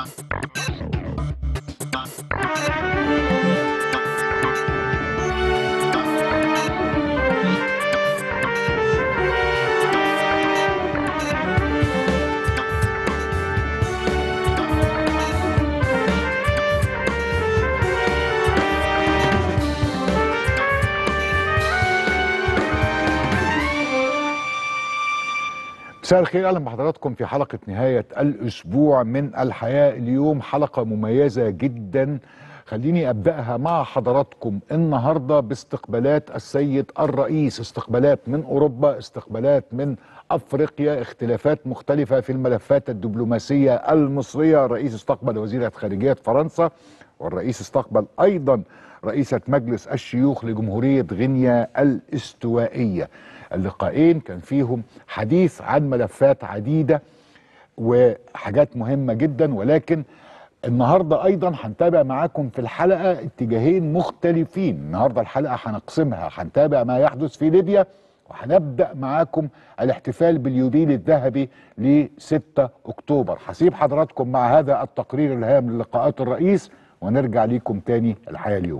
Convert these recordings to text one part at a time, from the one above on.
مساء الخير اهلا بحضراتكم في حلقه نهايه الاسبوع من الحياه اليوم حلقه مميزه جدا خليني ابداها مع حضراتكم النهارده باستقبالات السيد الرئيس استقبالات من اوروبا استقبالات من افريقيا اختلافات مختلفه في الملفات الدبلوماسيه المصريه الرئيس استقبل وزيره خارجيه فرنسا والرئيس استقبل ايضا رئيسه مجلس الشيوخ لجمهوريه غينيا الاستوائيه اللقاءين كان فيهم حديث عن ملفات عديده وحاجات مهمه جدا ولكن النهارده ايضا هنتابع معاكم في الحلقه اتجاهين مختلفين النهارده الحلقه هنقسمها هنتابع ما يحدث في ليبيا وهنبدا معاكم الاحتفال باليوبيل الذهبي ل 6 اكتوبر هسيب حضراتكم مع هذا التقرير الهام للقاءات الرئيس ونرجع ليكم تاني الحياه اليوم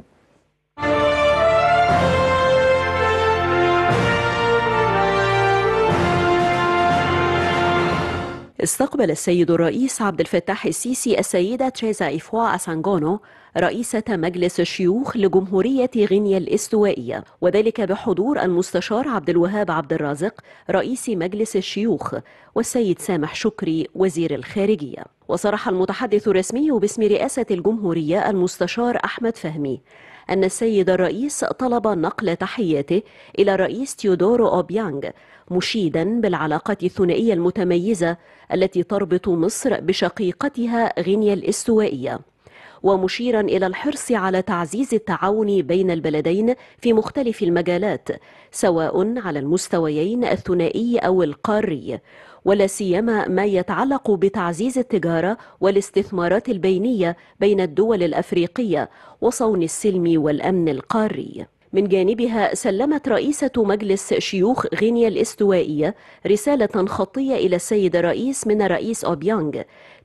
استقبل السيد الرئيس عبد الفتاح السيسي السيدة تريزا إيفوا أسانغونو رئيسة مجلس الشيوخ لجمهورية غينيا الاستوائية وذلك بحضور المستشار عبد الوهاب عبد الرازق رئيس مجلس الشيوخ والسيد سامح شكري وزير الخارجية وصرح المتحدث الرسمي باسم رئاسة الجمهورية المستشار أحمد فهمي أن السيد الرئيس طلب نقل تحياته إلى الرئيس تيودورو أوبيانغ مشيدا بالعلاقات الثنائية المتميزة التي تربط مصر بشقيقتها غينيا الاستوائية ومشيرا إلى الحرص على تعزيز التعاون بين البلدين في مختلف المجالات سواء على المستويين الثنائي أو القاري ولا سيما ما يتعلق بتعزيز التجاره والاستثمارات البينيه بين الدول الافريقيه وصون السلم والامن القاري من جانبها سلمت رئيسة مجلس شيوخ غينيا الاستوائية رسالة خطية إلى السيد الرئيس من الرئيس أوبيانغ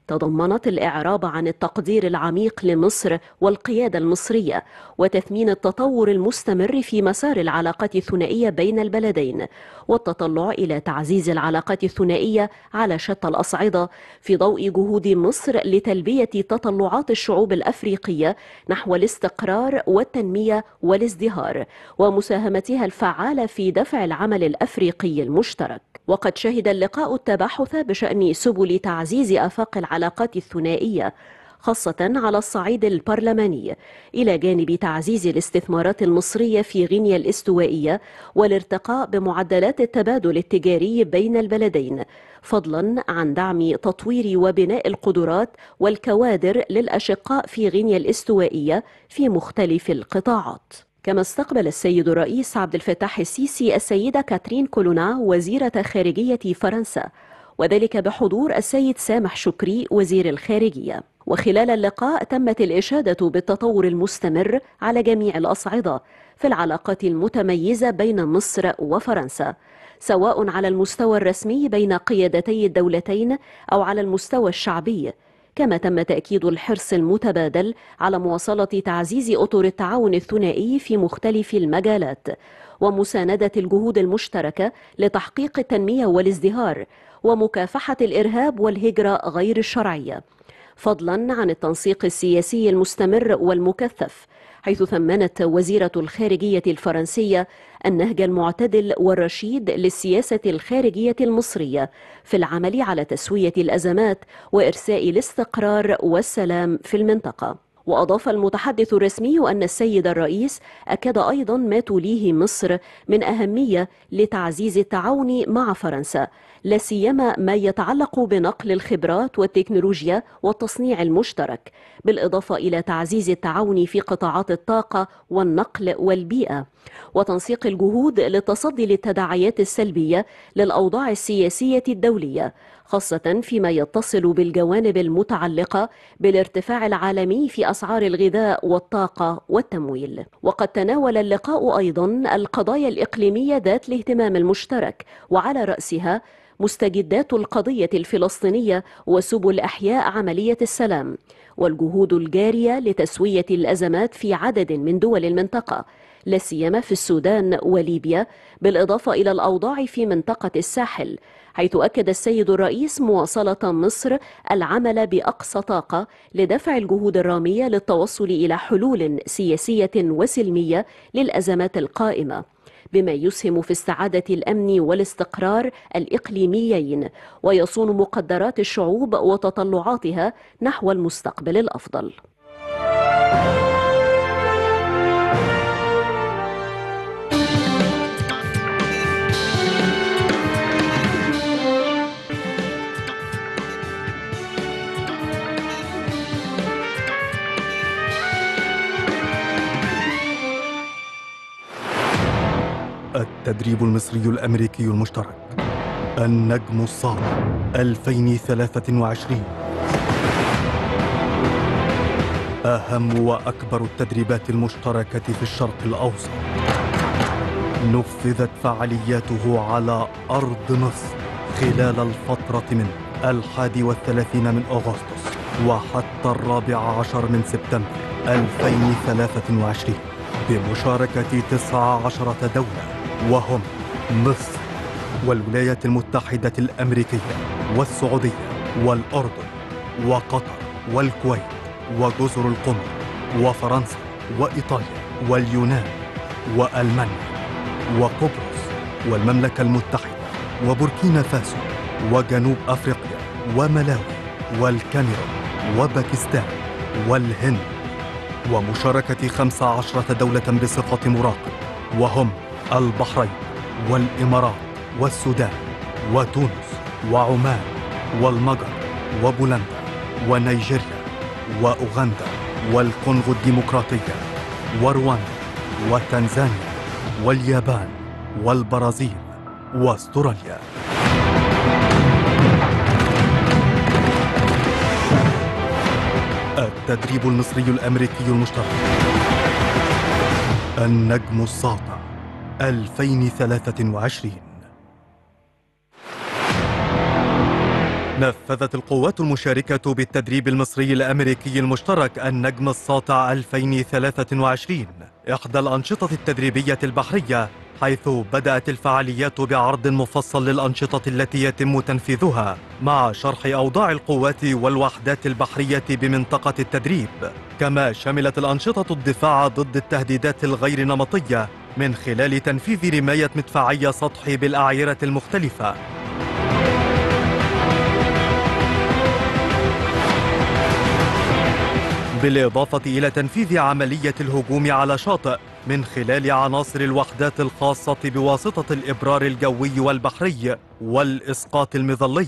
تضمنت الإعراب عن التقدير العميق لمصر والقيادة المصرية وتثمين التطور المستمر في مسار العلاقات الثنائية بين البلدين والتطلع إلى تعزيز العلاقات الثنائية على شتى الأصعدة في ضوء جهود مصر لتلبية تطلعات الشعوب الأفريقية نحو الاستقرار والتنمية والازدهار ومساهمتها الفعالة في دفع العمل الأفريقي المشترك وقد شهد اللقاء التباحث بشأن سبل تعزيز آفاق العلاقات الثنائية خاصة على الصعيد البرلماني إلى جانب تعزيز الاستثمارات المصرية في غينيا الاستوائية والارتقاء بمعدلات التبادل التجاري بين البلدين فضلا عن دعم تطوير وبناء القدرات والكوادر للأشقاء في غينيا الاستوائية في مختلف القطاعات كما استقبل السيد الرئيس عبد الفتاح السيسي السيدة كاترين كولونا وزيرة خارجية فرنسا وذلك بحضور السيد سامح شكري وزير الخارجية وخلال اللقاء تمت الإشادة بالتطور المستمر على جميع الأصعدة في العلاقات المتميزة بين مصر وفرنسا سواء على المستوى الرسمي بين قيادتي الدولتين أو على المستوى الشعبي كما تم تأكيد الحرص المتبادل على مواصلة تعزيز أطر التعاون الثنائي في مختلف المجالات ومساندة الجهود المشتركة لتحقيق التنمية والازدهار ومكافحة الإرهاب والهجرة غير الشرعية فضلا عن التنسيق السياسي المستمر والمكثف حيث ثمنت وزيرة الخارجية الفرنسية النهج المعتدل والرشيد للسياسة الخارجية المصرية في العمل على تسوية الأزمات وإرساء الاستقرار والسلام في المنطقة وأضاف المتحدث الرسمي أن السيد الرئيس أكد أيضا ما توليه مصر من أهمية لتعزيز التعاون مع فرنسا لا سيما ما يتعلق بنقل الخبرات والتكنولوجيا والتصنيع المشترك بالإضافة إلى تعزيز التعاون في قطاعات الطاقة والنقل والبيئة وتنسيق الجهود للتصدي للتداعيات السلبية للأوضاع السياسية الدولية خاصة فيما يتصل بالجوانب المتعلقة بالارتفاع العالمي في أسعار الغذاء والطاقة والتمويل وقد تناول اللقاء أيضا القضايا الإقليمية ذات الاهتمام المشترك وعلى رأسها مستجدات القضية الفلسطينية وسبل إحياء عملية السلام والجهود الجارية لتسوية الأزمات في عدد من دول المنطقة لا سيما في السودان وليبيا بالإضافة إلى الأوضاع في منطقة الساحل حيث أكد السيد الرئيس مواصلة مصر العمل بأقصى طاقة لدفع الجهود الرامية للتوصل إلى حلول سياسية وسلمية للأزمات القائمة بما يسهم في استعادة الأمن والاستقرار الإقليميين ويصون مقدرات الشعوب وتطلعاتها نحو المستقبل الأفضل التدريب المصري الأمريكي المشترك النجم الصاعد 2023 أهم وأكبر التدريبات المشتركة في الشرق الأوسط نفذت فعالياته على أرض مصر خلال الفترة من الحادي والثلاثين من أغسطس وحتى الرابع عشر من سبتمبر 2023 بمشاركة تسعة عشرة دولة وهم مصر والولايات المتحدة الأمريكية والسعودية والأردن وقطر والكويت وجزر القمر وفرنسا وإيطاليا واليونان وألمانيا وقبرص والمملكة المتحدة وبوركينا فاسو وجنوب أفريقيا وملاوي والكاميرون وباكستان والهند ومشاركة خمس عشرة دولة بصفة مراقب وهم البحرين والإمارات والسودان وتونس وعمان والمجر وبولندا ونيجيريا وأوغندا والكونغو الديمقراطية ورواندا وتنزانيا واليابان والبرازيل واستراليا التدريب المصري الأمريكي المشترك النجم الساطع 2023 نفذت القوات المشاركة بالتدريب المصري الأمريكي المشترك النجم الساطع 2023 إحدى الأنشطة التدريبية البحرية حيث بدأت الفعاليات بعرض مفصل للأنشطة التي يتم تنفيذها مع شرح أوضاع القوات والوحدات البحرية بمنطقة التدريب كما شملت الأنشطة الدفاع ضد التهديدات الغير نمطية من خلال تنفيذ رماية مدفعية سطحي بالأعيرة المختلفة بالإضافة إلى تنفيذ عملية الهجوم على شاطئ من خلال عناصر الوحدات الخاصة بواسطة الإبرار الجوي والبحري والإسقاط المظلي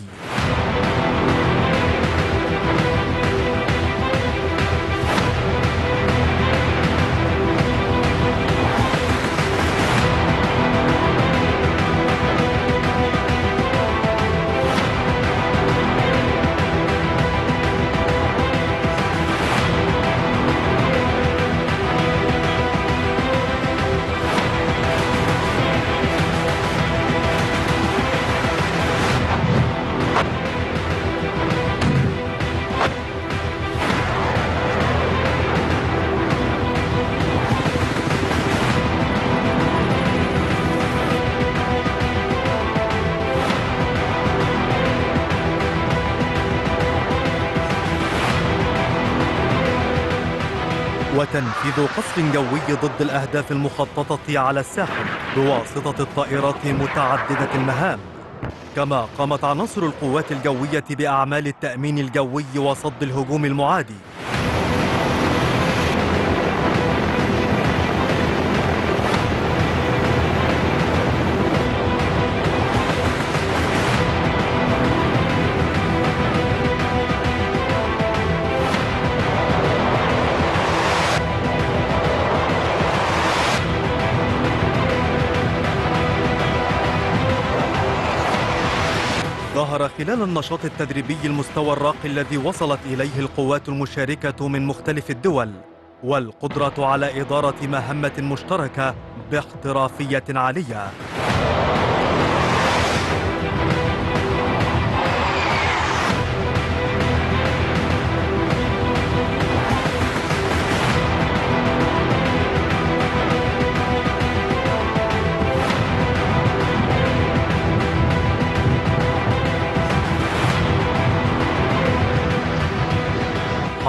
وتنفيذ قصف جوي ضد الأهداف المخططة على الساحل بواسطة الطائرات متعددة المهام كما قامت عناصر القوات الجوية بأعمال التأمين الجوي وصد الهجوم المعادي ظهر خلال النشاط التدريبي المستوى الراقي الذي وصلت إليه القوات المشاركة من مختلف الدول والقدرة على إدارة مهمة مشتركة باحترافية عالية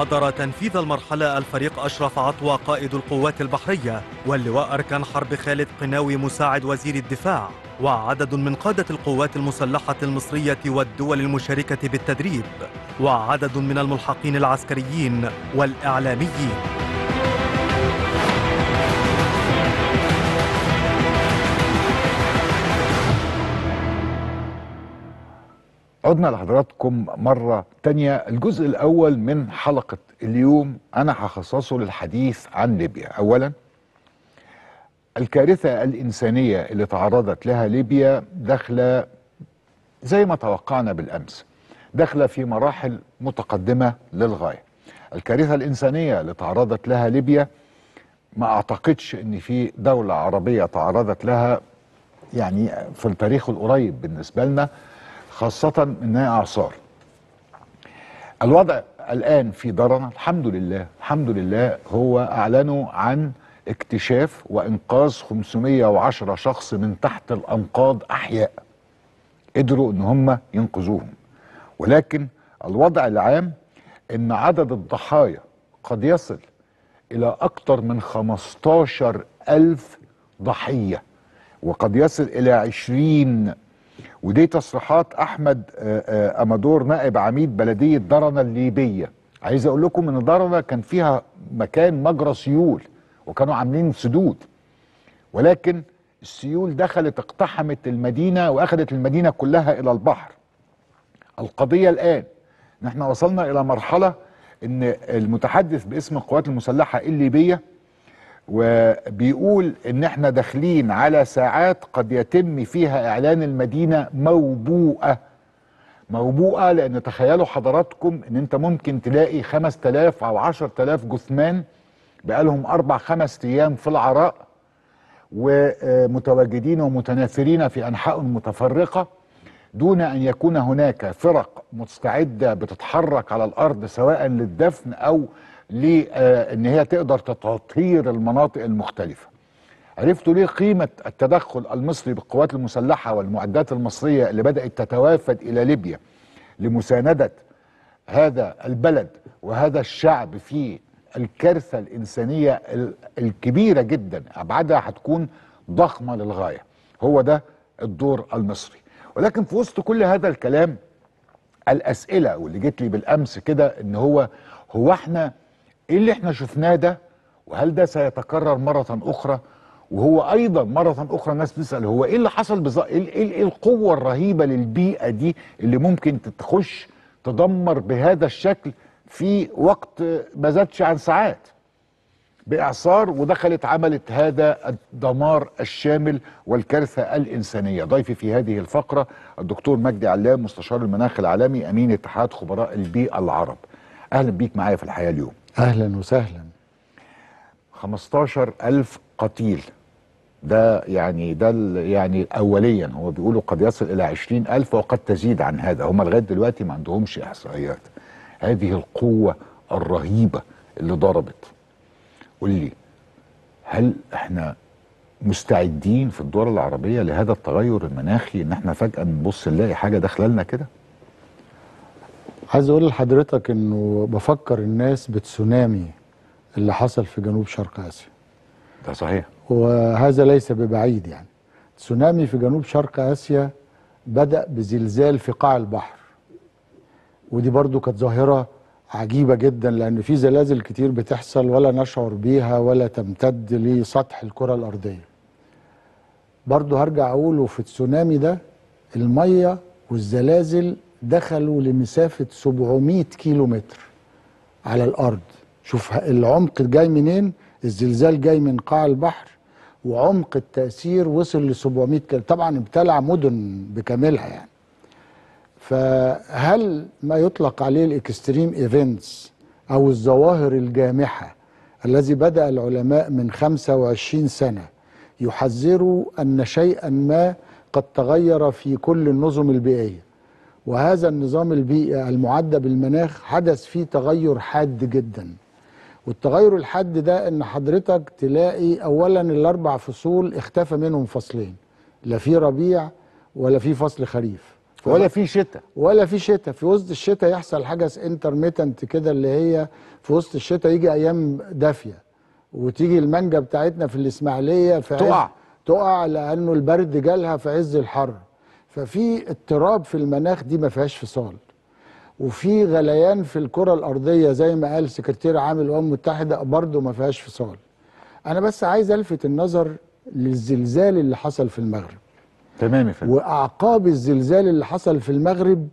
حضر تنفيذ المرحلة الفريق أشرف عطوة قائد القوات البحرية واللواء أركان حرب خالد قناوي مساعد وزير الدفاع وعدد من قادة القوات المسلحة المصرية والدول المشاركة بالتدريب وعدد من الملحقين العسكريين والإعلاميين عدنا لحضراتكم مرة تانية الجزء الأول من حلقة اليوم أنا هخصصه للحديث عن ليبيا أولا الكارثة الإنسانية اللي تعرضت لها ليبيا داخلة زي ما توقعنا بالأمس داخلة في مراحل متقدمة للغاية الكارثة الإنسانية اللي تعرضت لها ليبيا ما أعتقدش أن في دولة عربية تعرضت لها يعني في التاريخ القريب بالنسبة لنا خاصة انها اعصار الوضع الان في درنا الحمد لله الحمد لله هو اعلنوا عن اكتشاف وانقاذ 510 شخص من تحت الانقاض احياء قدروا ان هم ينقذوهم ولكن الوضع العام ان عدد الضحايا قد يصل الى اكثر من 15 الف ضحية وقد يصل الى 20 ودي تصريحات احمد آه، آه، امادور نائب عميد بلديه درنا الليبيه عايز اقول لكم ان درنا كان فيها مكان مجرى سيول وكانوا عاملين سدود ولكن السيول دخلت اقتحمت المدينه واخذت المدينه كلها الى البحر القضيه الان ان احنا وصلنا الى مرحله ان المتحدث باسم القوات المسلحه الليبيه وبيقول ان احنا داخلين على ساعات قد يتم فيها اعلان المدينه موبوءه موبوءه لان تخيلوا حضراتكم ان انت ممكن تلاقي 5000 او 10000 جثمان بقالهم اربع خمس ايام في العراء ومتواجدين ومتناثرين في انحاء متفرقه دون ان يكون هناك فرق مستعده بتتحرك على الارض سواء للدفن او لان هي تقدر تطهير المناطق المختلفه. عرفتوا ليه قيمه التدخل المصري بالقوات المسلحه والمعدات المصريه اللي بدات تتوافد الى ليبيا لمسانده هذا البلد وهذا الشعب في الكارثه الانسانيه ال- الكبيره جدا ابعادها هتكون ضخمه للغايه. هو ده الدور المصري. ولكن في وسط كل هذا الكلام الاسئله واللي جت لي بالامس كده ان هو هو احنا ايه اللي احنا شفناه ده وهل ده سيتكرر مره اخرى وهو ايضا مره اخرى الناس بتسال هو ايه اللي حصل بالظبط ايه ايه إيه القوه الرهيبه للبيئه دي اللي ممكن تخش تدمر بهذا الشكل في وقت ما زادش عن ساعات باعصار ودخلت عملت هذا الدمار الشامل والكارثه الانسانيه ضيفي في هذه الفقره الدكتور مجدي علام مستشار المناخ العالمي امين اتحاد خبراء البيئه العرب اهلا بيك معايا في الحياه اليوم اهلا وسهلا 15 ألف قتيل ده يعني ده ال- يعني أوليا هو بيقولوا قد يصل إلى 20 ألف وقد تزيد عن هذا هم لغاية دلوقتي ما عندهمش إحصائيات هذه القوة الرهيبة اللي ضربت قول لي هل احنا مستعدين في الدول العربية لهذا التغير المناخي ان احنا فجأة نبص نلاقي حاجة داخله لنا كده عايز اقول لحضرتك انه بفكر الناس بتسونامي اللي حصل في جنوب شرق اسيا ده صحيح وهذا ليس ببعيد يعني تسونامي في جنوب شرق اسيا بدأ بزلزال في قاع البحر ودي برضو كانت ظاهرة عجيبة جدا لأن في زلازل كتير بتحصل ولا نشعر بيها ولا تمتد لسطح الكرة الأرضية برضو هرجع أقوله في التسونامي ده المية والزلازل دخلوا لمسافة 700 كيلو متر على الأرض شوف العمق جاي منين الزلزال جاي من قاع البحر وعمق التأثير وصل ل 700 كيلو طبعا ابتلع مدن بكاملها يعني فهل ما يطلق عليه الاكستريم ايفنتس او الظواهر الجامحه الذي بدا العلماء من 25 سنه يحذروا ان شيئا ما قد تغير في كل النظم البيئيه وهذا النظام البيئي المعدى بالمناخ حدث فيه تغير حاد جدا والتغير الحاد ده ان حضرتك تلاقي اولا الاربع فصول اختفى منهم فصلين لا في ربيع ولا في فصل خريف ولا في شتاء ولا في شتاء في وسط الشتاء يحصل حاجه انترميتنت كده اللي هي في وسط الشتاء يجي ايام دافيه وتيجي المانجا بتاعتنا في الاسماعيليه في عز- تقع. تقع لانه البرد جالها في عز الحر ففي اضطراب في المناخ دي ما فيهاش فصال وفي غليان في الكره الارضيه زي ما قال سكرتير عام الامم المتحده برضه ما فيهاش فصال انا بس عايز الفت النظر للزلزال اللي حصل في المغرب تمام يا فندم واعقاب الزلزال اللي حصل في المغرب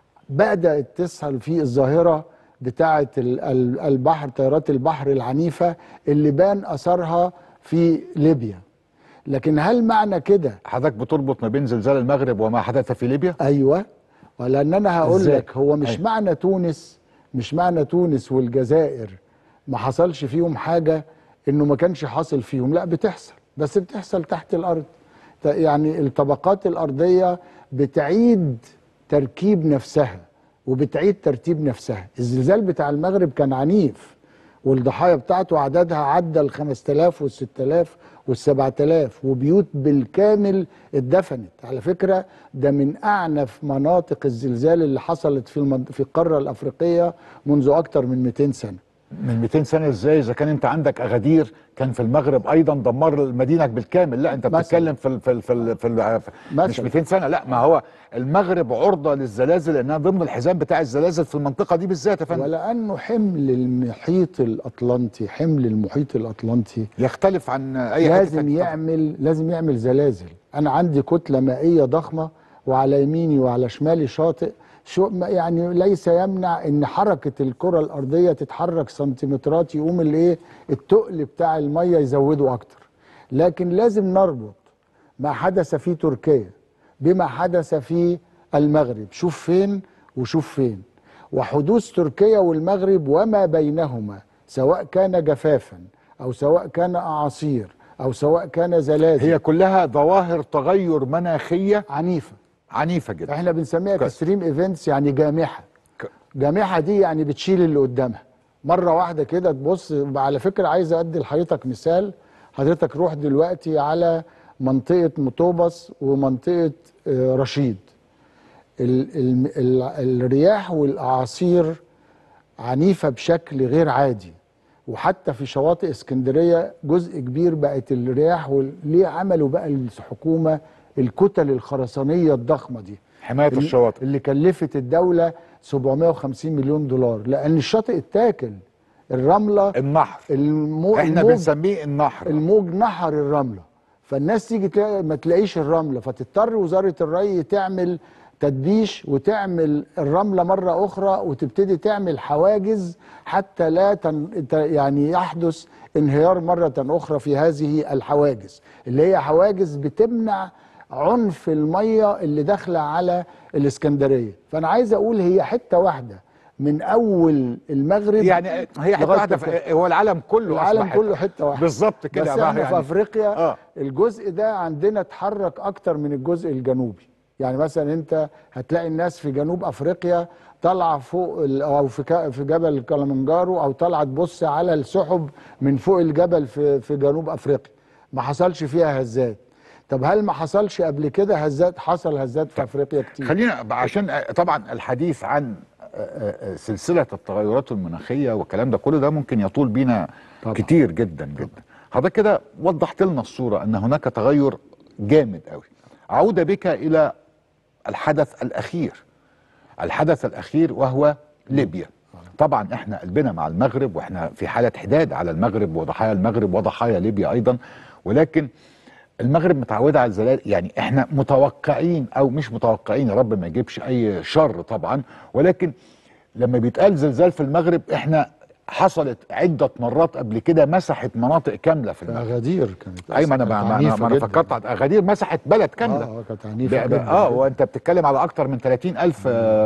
بدات تظهر في الظاهره بتاعه ال- ال- البحر تيارات البحر العنيفه اللي بان اثرها في ليبيا لكن هل معنى كده حضرتك بتربط ما بين زلزال المغرب وما حدث في ليبيا ايوه ولان انا هقول إزاي؟ لك هو مش أيوة. معنى تونس مش معنى تونس والجزائر ما حصلش فيهم حاجه انه ما كانش حاصل فيهم لا بتحصل بس بتحصل تحت الارض ت- يعني الطبقات الارضيه بتعيد تركيب نفسها وبتعيد ترتيب نفسها الزلزال بتاع المغرب كان عنيف والضحايا بتاعته عددها عدى ال 5000 وال 6000 وال 7000 وبيوت بالكامل اتدفنت على فكره ده من اعنف مناطق الزلزال اللي حصلت في المنط... في القاره الافريقيه منذ اكتر من 200 سنه من 200 سنه ازاي اذا كان انت عندك اغادير كان في المغرب ايضا دمر المدينه بالكامل لا انت مثلاً. بتتكلم في ال في ال في, ال في ال مش مثلاً. 200 سنه لا ما هو المغرب عرضه للزلازل لانها ضمن الحزام بتاع الزلازل في المنطقه دي بالذات يا فندم ولانه حمل المحيط الاطلنطي حمل المحيط الاطلنطي يختلف عن اي حتة لازم تانية. يعمل لازم يعمل زلازل انا عندي كتله مائيه ضخمه وعلى يميني وعلى شمالي شاطئ شو ما- يعني ليس يمنع ان حركه الكره الارضيه تتحرك سنتيمترات يقوم الايه التقل بتاع الميه يزوده اكتر لكن لازم نربط ما حدث في تركيا بما حدث في المغرب شوف فين وشوف فين وحدوث تركيا والمغرب وما بينهما سواء كان جفافا او سواء كان اعاصير او سواء كان زلازل هي كلها ظواهر تغير مناخيه عنيفه عنيفه جدا احنا بنسميها كويس. كستريم ايفنتس يعني جامحه ك- جامحه دي يعني بتشيل اللي قدامها مره واحده كده تبص على فكره عايز ادي لحضرتك مثال حضرتك روح دلوقتي على منطقه مطوبس ومنطقه آه، رشيد ال ال ال الرياح والاعاصير عنيفه بشكل غير عادي وحتى في شواطئ اسكندريه جزء كبير بقت الرياح وال- ليه عملوا بقى الحكومه الكتل الخرسانيه الضخمه دي حمايه اللي- الشواطئ اللي كلفت الدوله 750 مليون دولار لان الشاطئ اتاكل الرمله النحر المو احنا الموج بنسميه النحر الموج نحر الرمله فالناس تيجي تلاقي ما تلاقيش الرمله فتضطر وزاره الري تعمل تدبيش وتعمل الرمله مره اخرى وتبتدي تعمل حواجز حتى لا تن ت- يعني يحدث انهيار مره اخرى في هذه الحواجز اللي هي حواجز بتمنع عنف الميه اللي داخله على الاسكندريه فانا عايز اقول هي حته واحده من اول المغرب يعني هي حته لغاية واحده تركيا. في- هو العالم كله العالم أصبح كله حتة. حته واحده بالظبط كده بس بقى احنا يعني. في افريقيا آه. آه. الجزء ده عندنا اتحرك اكتر من الجزء الجنوبي يعني مثلا انت هتلاقي الناس في جنوب افريقيا طالعه فوق ال- او في كا- في جبل كلمنجارو او طالعه تبص على السحب من فوق الجبل في في جنوب افريقيا ما حصلش فيها هزات طب هل ما حصلش قبل كده هزات حصل هزات في افريقيا كتير خلينا عشان طبعا الحديث عن سلسله التغيرات المناخيه والكلام ده كله ده ممكن يطول بينا طبعاً. كتير جدا جدا حضرتك كده وضحت لنا الصوره ان هناك تغير جامد قوي عوده بك الى الحدث الاخير الحدث الاخير وهو ليبيا طبعا احنا قلبنا مع المغرب واحنا في حاله حداد على المغرب وضحايا المغرب وضحايا ليبيا ايضا ولكن المغرب متعوده على الزلازل يعني احنا متوقعين او مش متوقعين يا رب ما يجيبش اي شر طبعا ولكن لما بيتقال زلزال في المغرب احنا حصلت عده مرات قبل كده مسحت مناطق كامله في المغرب اغادير كانت اي ما انا كانت ما, ما, عنيفة ما انا جداً. فكرت على اغادير مسحت بلد كامله اه اه كانت عنيفه ب- ب- جدا اه جداً. وانت بتتكلم على اكتر من 30 الف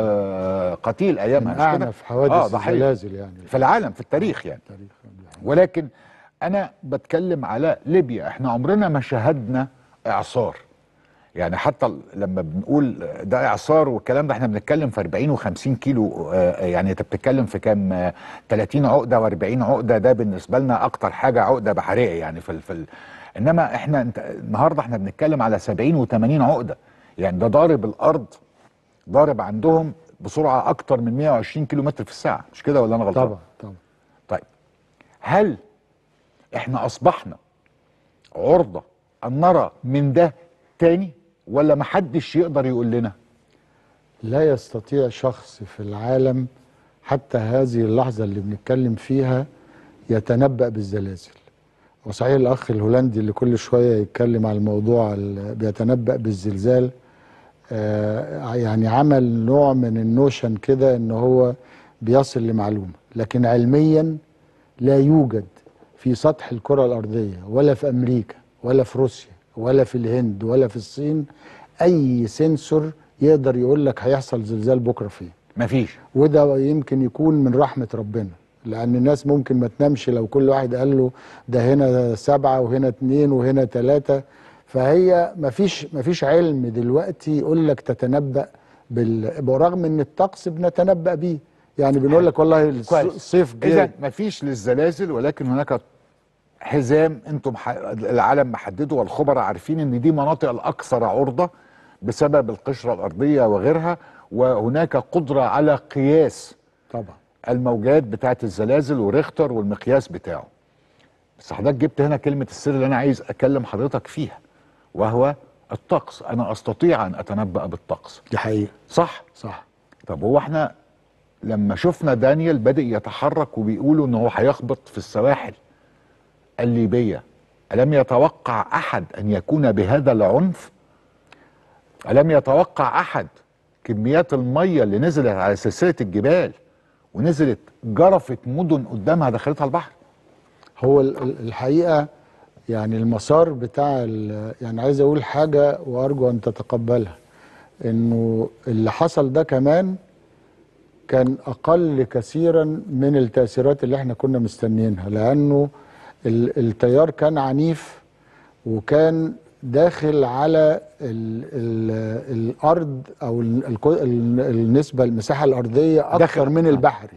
آه قتيل ايامها من مش كده؟ اعنف حوادث آه ضحية. الزلازل يعني في العالم في التاريخ يعني التاريخ ولكن انا بتكلم على ليبيا احنا عمرنا ما شاهدنا اعصار يعني حتى ال- لما بنقول ده اعصار والكلام ده احنا بنتكلم في 40 و50 كيلو آه، يعني انت بتتكلم في كام آه، 30 عقده و40 عقده ده بالنسبه لنا اكتر حاجه عقده بحريه يعني في ال- في ال- انما احنا انت النهارده احنا بنتكلم على 70 و80 عقده يعني ده ضارب الارض ضارب عندهم بسرعه اكتر من 120 كيلو متر في الساعه مش كده ولا انا غلطان طبعا طبعا طيب هل احنا اصبحنا عرضه ان نرى من ده تاني ولا محدش يقدر يقول لنا لا يستطيع شخص في العالم حتى هذه اللحظة اللي بنتكلم فيها يتنبأ بالزلازل وصحيح الأخ الهولندي اللي كل شوية يتكلم على الموضوع اللي بيتنبأ بالزلزال آه يعني عمل نوع من النوشن كده ان هو بيصل لمعلومة لكن علميا لا يوجد في سطح الكرة الأرضية ولا في أمريكا ولا في روسيا ولا في الهند ولا في الصين أي سنسور يقدر يقول لك هيحصل زلزال بكرة فين مفيش وده يمكن يكون من رحمة ربنا لأن الناس ممكن ما تنامش لو كل واحد قال له ده هنا سبعة وهنا اتنين وهنا تلاتة فهي مفيش مفيش علم دلوقتي يقول لك تتنبأ بال... برغم ان الطقس بنتنبأ بيه يعني بنقول لك والله الص- كويس. الصيف اذا جاي مفيش للزلازل ولكن هناك حزام انتم ح... العالم محدده والخبراء عارفين ان دي مناطق الاكثر عرضه بسبب القشره الارضيه وغيرها وهناك قدره على قياس طبعا الموجات بتاعه الزلازل وريختر والمقياس بتاعه بس حضرتك جبت هنا كلمه السر اللي انا عايز اكلم حضرتك فيها وهو الطقس انا استطيع ان اتنبأ بالطقس دي حقيقة صح صح طب هو احنا لما شفنا دانيال بدأ يتحرك وبيقولوا ان هو هيخبط في السواحل الليبية ألم يتوقع أحد أن يكون بهذا العنف؟ ألم يتوقع أحد كميات المية اللي نزلت على سلسلة الجبال ونزلت جرفت مدن قدامها دخلتها البحر؟ هو ال- ال- الحقيقة يعني المسار بتاع ال- يعني عايز اقول حاجة وارجو ان تتقبلها انه اللي حصل ده كمان كان اقل كثيرا من التأثيرات اللي احنا كنا مستنيينها لانه ال- التيار كان عنيف وكان داخل على ال ال الارض او ال ال النسبة المساحة الارضية اكثر داخل. من البحري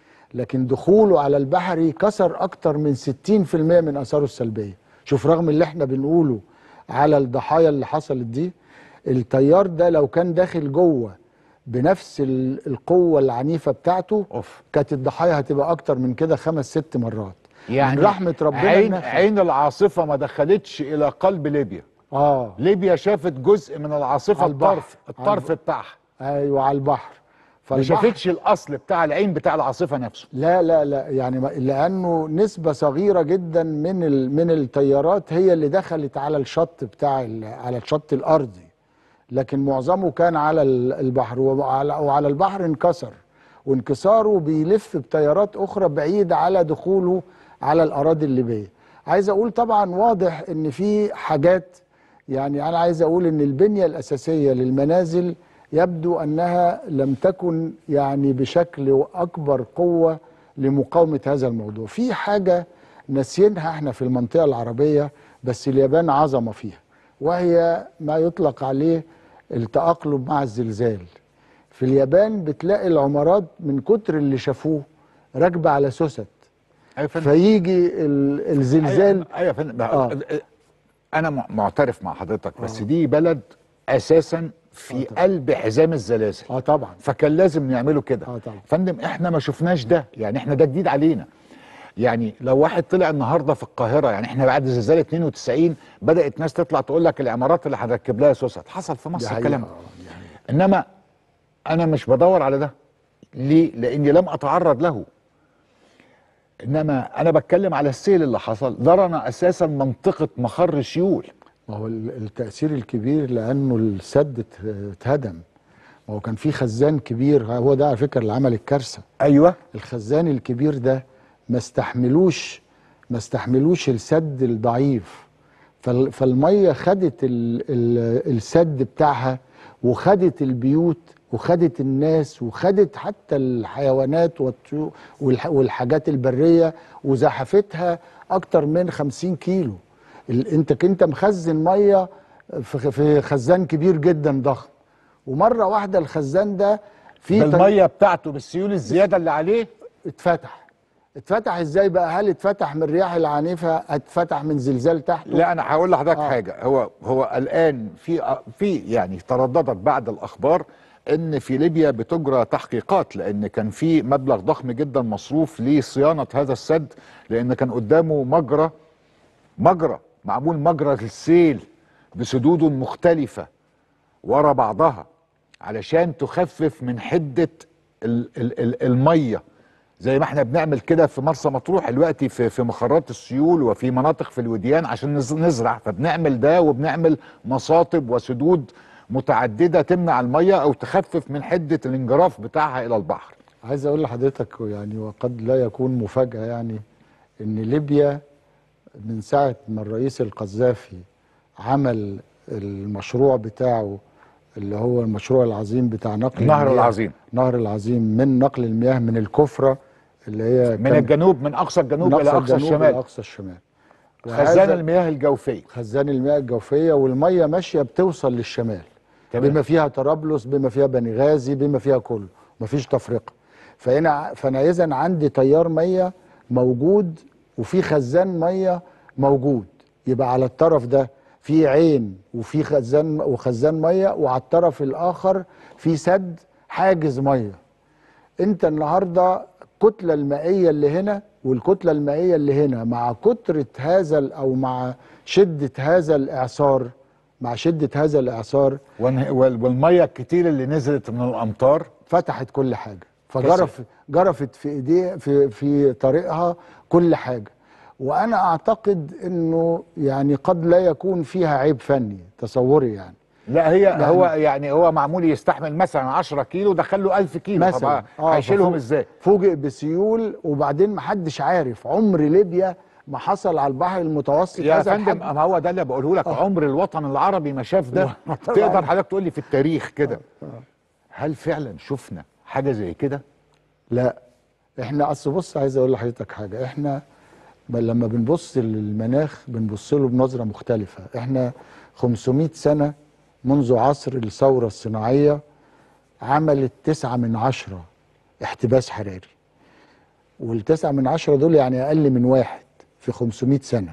لكن دخوله على البحري كسر اكتر من 60% من اثاره السلبيه شوف رغم اللي احنا بنقوله على الضحايا اللي حصلت دي التيار ده لو كان داخل جوه بنفس ال- القوه العنيفه بتاعته أوف. كانت الضحايا هتبقى اكتر من كده خمس ست مرات من رحمه ربنا عين, إنها- عين العاصفة ما دخلتش إلى قلب ليبيا اه ليبيا شافت جزء من العاصفة على البحر. الطرف الطرف على بتاعها ايوه على البحر ما فالبحر شافتش الأصل بتاع العين بتاع العاصفة نفسه لا لا لا يعني ما- لانه نسبه صغيره جدا من ال- من التيارات هي اللي دخلت على الشط بتاع ال- على الشط الارضي لكن معظمه كان على ال- البحر وعلى, وعلى البحر انكسر وانكساره بيلف بتيارات اخرى بعيد على دخوله على الاراضي الليبيه عايز اقول طبعا واضح ان في حاجات يعني انا عايز اقول ان البنيه الاساسيه للمنازل يبدو انها لم تكن يعني بشكل اكبر قوه لمقاومه هذا الموضوع في حاجه ناسيينها احنا في المنطقه العربيه بس اليابان عظمه فيها وهي ما يطلق عليه التاقلم مع الزلزال في اليابان بتلاقي العمارات من كتر اللي شافوه راكبه على سوست أيوة فندم. فيجي ال- الزلزال ايوه أيوة يا فندم آه. انا م- معترف مع حضرتك بس دي بلد اساسا في قلب حزام الزلازل اه طبعا فكان لازم نعمله كده آه طبعا. فندم احنا ما شفناش ده يعني احنا ده جديد علينا يعني لو واحد طلع النهارده في القاهره يعني احنا بعد زلزال 92 بدات ناس تطلع تقول لك العمارات اللي هنركب لها سوست حصل في دي مصر حقيقة. الكلام ده آه، يعني انما انا مش بدور على ده ليه لاني لم اتعرض له انما انا بتكلم على السيل اللي حصل ضرنا اساسا منطقه مخر سيول ما هو ال- التأثير الكبير لأنه السد ات- اتهدم ما هو كان في خزان كبير هو ده على فكرة اللي عمل الكارثة ايوه الخزان الكبير ده ما استحملوش ما استحملوش السد الضعيف فال- فالمية خدت ال ال السد بتاعها وخدت البيوت وخدت الناس وخدت حتى الحيوانات والطيو- والح- والحاجات البرية وزحفتها أكتر من خمسين كيلو ال- انت كنت مخزن مية في في خزان كبير جدا ضخم ومرة واحدة الخزان ده في بالميه بتاعته بالسيول الزياده اللي عليه اتفتح اتفتح ازاي بقى هل اتفتح من الرياح العنيفه اتفتح من زلزال تحته لا انا هقول لحضرتك آه. حاجه هو هو الان في في يعني ترددت بعض الاخبار ان في ليبيا بتجرى تحقيقات لان كان في مبلغ ضخم جدا مصروف لصيانه هذا السد لان كان قدامه مجرى مجرى معمول مجرى للسيل بسدود مختلفه ورا بعضها علشان تخفف من حده ال ال ال الميه زي ما احنا بنعمل كده في مرسى مطروح دلوقتي في في مخرات السيول وفي مناطق في الوديان عشان نز- نزرع فبنعمل ده وبنعمل مصاطب وسدود متعدده تمنع الميه او تخفف من حده الانجراف بتاعها الى البحر عايز اقول لحضرتك يعني وقد لا يكون مفاجاه يعني ان ليبيا من ساعه ما الرئيس القذافي عمل المشروع بتاعه اللي هو المشروع العظيم بتاع نقل النهر المياه- العظيم. نهر العظيم من نقل المياه من الكفره اللي هي من كان- الجنوب من اقصى الجنوب من الى اقصى الجنوب الشمال الى اقصى الشمال خزان وهذا- المياه الجوفيه خزان المياه الجوفيه والميه ماشيه بتوصل للشمال تمام. بما فيها طرابلس بما فيها بني غازي بما فيها كله مفيش تفرقه فهنا فانا اذا عندي تيار ميه موجود وفي خزان ميه موجود يبقى على الطرف ده في عين وفي خزان وخزان ميه وعلى الطرف الاخر في سد حاجز ميه انت النهارده الكتله المائيه اللي هنا والكتله المائيه اللي هنا مع كتره هذا ال- او مع شده هذا الاعصار مع شده هذا الاعصار وان- وال- والميه الكتير اللي نزلت من الامطار فتحت كل حاجه فجرف جرفت في ايديه في في طريقها كل حاجه وانا اعتقد انه يعني قد لا يكون فيها عيب فني تصوري يعني لا هي يعني- هو يعني هو معمول يستحمل مثلا 10 كيلو دخل له 1000 كيلو مثلا طب هيشيلهم ففوق- ازاي؟ فوجئ بسيول وبعدين محدش عارف عمر ليبيا ما حصل على البحر المتوسط يا هذا فندم الحجم. ما هو ده اللي بقوله لك عمر الوطن العربي ما شاف ده الوطن تقدر العربي. حضرتك تقول لي في التاريخ كده هل فعلا شفنا حاجه زي كده؟ لا احنا اصل بص عايز اقول لحضرتك حاجه احنا ب- لما بنبص للمناخ بنبص له بنظره مختلفه احنا 500 سنه منذ عصر الثوره الصناعيه عملت تسعة من عشرة احتباس حراري والتسعة من عشرة دول يعني أقل من واحد في 500 سنة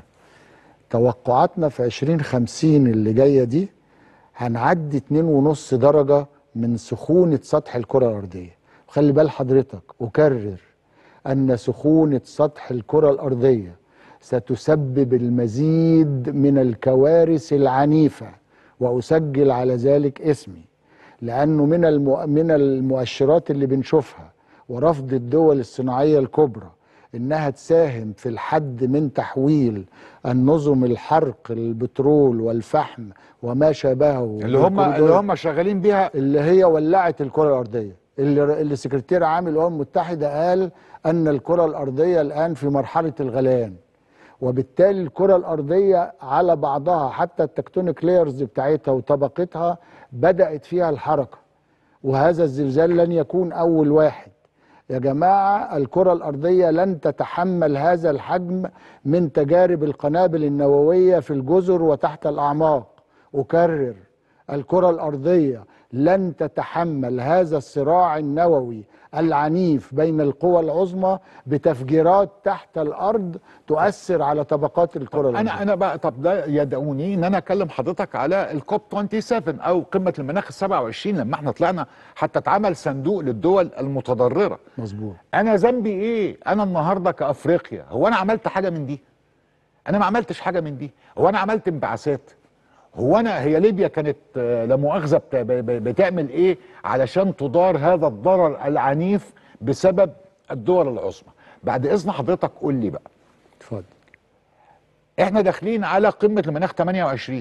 توقعاتنا في 2050 اللي جاية دي هنعدي 2.5 درجة من سخونة سطح الكرة الأرضية خلي بال حضرتك أكرر أن سخونة سطح الكرة الأرضية ستسبب المزيد من الكوارث العنيفة وأسجل على ذلك اسمي لأنه من المو... من المؤشرات اللي بنشوفها ورفض الدول الصناعية الكبرى إنها تساهم في الحد من تحويل النظم الحرق البترول والفحم وما شابهه اللي هم والكوريدور- اللي هم شغالين بيها اللي هي ولعت الكره الارضيه اللي اللي سكرتير عام الامم المتحده قال ان الكره الارضيه الان في مرحله الغليان وبالتالي الكره الارضيه على بعضها حتى التكتونيك لايرز بتاعتها وطبقتها بدات فيها الحركه وهذا الزلزال لن يكون اول واحد يا جماعه الكره الارضيه لن تتحمل هذا الحجم من تجارب القنابل النوويه في الجزر وتحت الاعماق اكرر الكره الارضيه لن تتحمل هذا الصراع النووي العنيف بين القوى العظمى بتفجيرات تحت الارض تؤثر على طبقات الكره الارضيه انا انا بقى طب ده يدعوني ان انا اكلم حضرتك على الكوب 27 او قمه المناخ ال 27 لما احنا طلعنا حتى اتعمل صندوق للدول المتضرره مظبوط انا ذنبي ايه انا النهارده كافريقيا هو انا عملت حاجه من دي انا ما عملتش حاجه من دي هو انا عملت انبعاثات هو انا هي ليبيا كانت آه، لا مؤاخذه بت- ب- ب- بتعمل ايه علشان تدار هذا الضرر العنيف بسبب الدول العظمى بعد اذن حضرتك قول لي بقى اتفضل احنا داخلين على قمه المناخ 28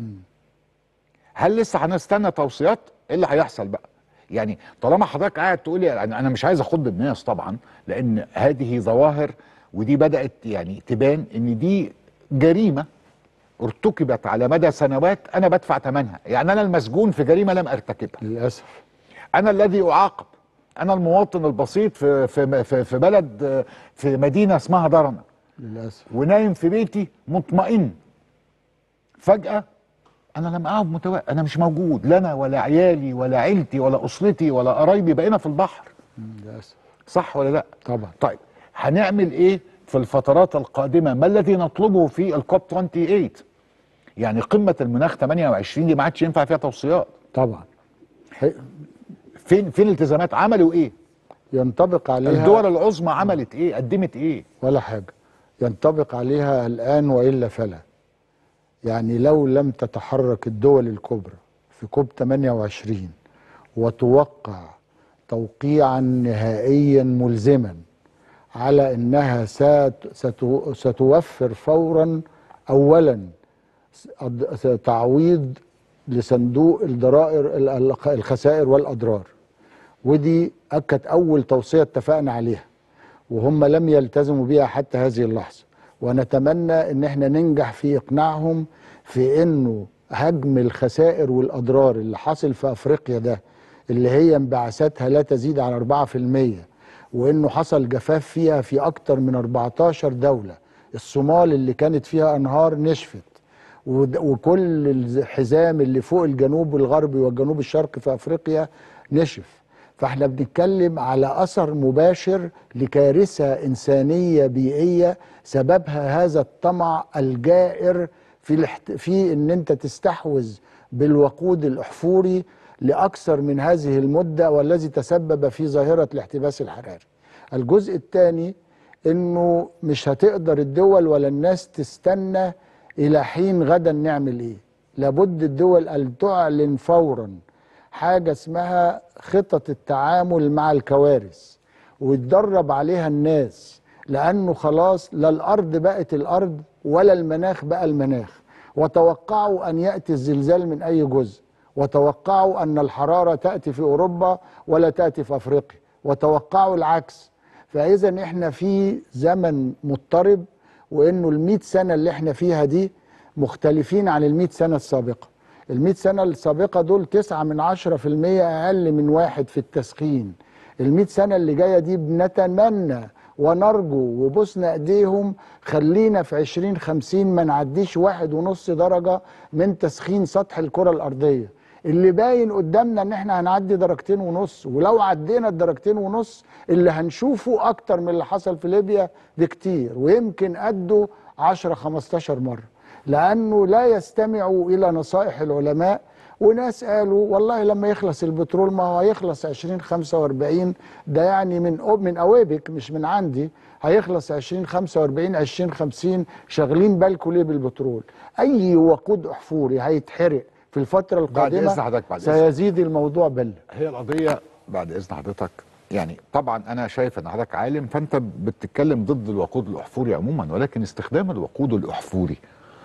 هل لسه هنستنى توصيات ايه اللي هيحصل بقى يعني طالما حضرتك قاعد تقول لي انا أنا مش عايز اخض الناس طبعا لان هذه ظواهر ودي بدات يعني تبان ان دي جريمه ارتكبت على مدى سنوات انا بدفع ثمنها يعني انا المسجون في جريمه لم ارتكبها للاسف انا الذي اعاقب انا المواطن البسيط في في في, في بلد آه، في مدينه اسمها درنه للاسف ونايم في بيتي مطمئن فجأة أنا لم أعد متو... أنا مش موجود لا أنا ولا عيالي ولا عيلتي ولا أسرتي ولا قرايبي بقينا في البحر للاسف صح ولا لا؟ طبعا طيب هنعمل إيه في الفترات القادمة؟ ما الذي نطلبه في الكوب 28؟ يعني قمة المناخ 28 دي ما عادش ينفع فيها توصيات طبعا ح- فين فين التزامات عملوا ايه ينطبق عليها الدول العظمى عملت ايه قدمت ايه ولا حاجة ينطبق عليها الآن وإلا فلا يعني لو لم تتحرك الدول الكبرى في كوب 28 وتوقع توقيعا نهائيا ملزما على انها سات- ستو- ستوفر فورا اولا س- تعويض لصندوق الضرائر ال- ال- الخسائر والاضرار ودي كانت اول توصيه اتفقنا عليها وهم لم يلتزموا بها حتى هذه اللحظه ونتمنى ان احنا ننجح في اقناعهم في انه هجم الخسائر والاضرار اللي حاصل في افريقيا ده اللي هي انبعاثاتها لا تزيد عن 4% وانه حصل جفاف فيها في اكتر من 14 دوله الصومال اللي كانت فيها انهار نشفت ود- وكل الحزام اللي فوق الجنوب الغربي والجنوب الشرقي في افريقيا نشف فاحنا بنتكلم على اثر مباشر لكارثه انسانيه بيئيه سببها هذا الطمع الجائر في الاحت... في ان انت تستحوذ بالوقود الاحفوري لاكثر من هذه المده والذي تسبب في ظاهره الاحتباس الحراري. الجزء الثاني انه مش هتقدر الدول ولا الناس تستنى الى حين غدا نعمل ايه لابد الدول ان تعلن فورا حاجه اسمها خطط التعامل مع الكوارث ويتدرب عليها الناس لانه خلاص لا الارض بقت الارض ولا المناخ بقى المناخ وتوقعوا ان ياتي الزلزال من اي جزء وتوقعوا ان الحراره تاتي في اوروبا ولا تاتي في افريقيا وتوقعوا العكس فاذا احنا في زمن مضطرب وانه ال سنه اللي احنا فيها دي مختلفين عن ال سنه السابقه ال سنه السابقه دول 9 من 10% اقل من واحد في التسخين ال سنه اللي جايه دي بنتمنى ونرجو وبوسنا ايديهم خلينا في 2050 ما نعديش واحد ونص درجه من تسخين سطح الكره الارضيه اللي باين قدامنا ان احنا هنعدي درجتين ونص ولو عدينا الدرجتين ونص اللي هنشوفه اكتر من اللي حصل في ليبيا بكتير ويمكن قده 10 15 مره لانه لا يستمعوا الى نصائح العلماء وناس قالوا والله لما يخلص البترول ما هو هيخلص 2045 ده يعني من أو من اويبك مش من عندي هيخلص 2045 2050 شاغلين بالكم ليه بالبترول اي وقود احفوري هيتحرق في الفتره بعد القادمه إذن حضرتك، بعد إذن. سيزيد الموضوع بله هي القضيه بعد اذن حضرتك يعني طبعا انا شايف ان حضرتك عالم فانت بتتكلم ضد الوقود الاحفوري عموما ولكن استخدام الوقود الاحفوري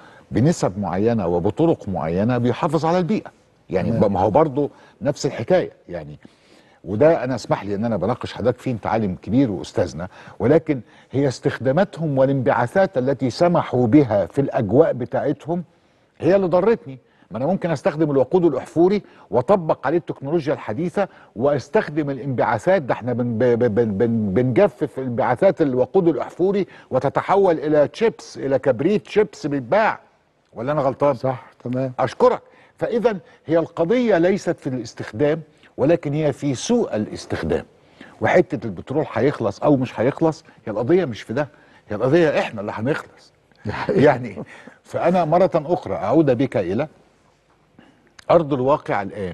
بنسب معينه وبطرق معينه بيحافظ على البيئه يعني تمام. ما هو برضه نفس الحكايه يعني وده انا اسمح لي ان انا بناقش حضرتك فيه انت عالم كبير واستاذنا ولكن هي استخداماتهم والانبعاثات التي سمحوا بها في الاجواء بتاعتهم هي اللي ضرتني ما انا ممكن استخدم الوقود الاحفوري واطبق عليه التكنولوجيا الحديثه واستخدم الانبعاثات ده احنا بن بن بن بن بنجفف انبعاثات الوقود الاحفوري وتتحول الى تشيبس الى كبريت شيبس بيتباع ولا انا غلطان صح تمام اشكرك فاذا هي القضيه ليست في الاستخدام ولكن هي في سوء الاستخدام وحته البترول هيخلص او مش هيخلص هي القضيه مش في ده هي القضيه احنا اللي هنخلص يعني فانا مره اخرى اعود بك الى ارض الواقع الان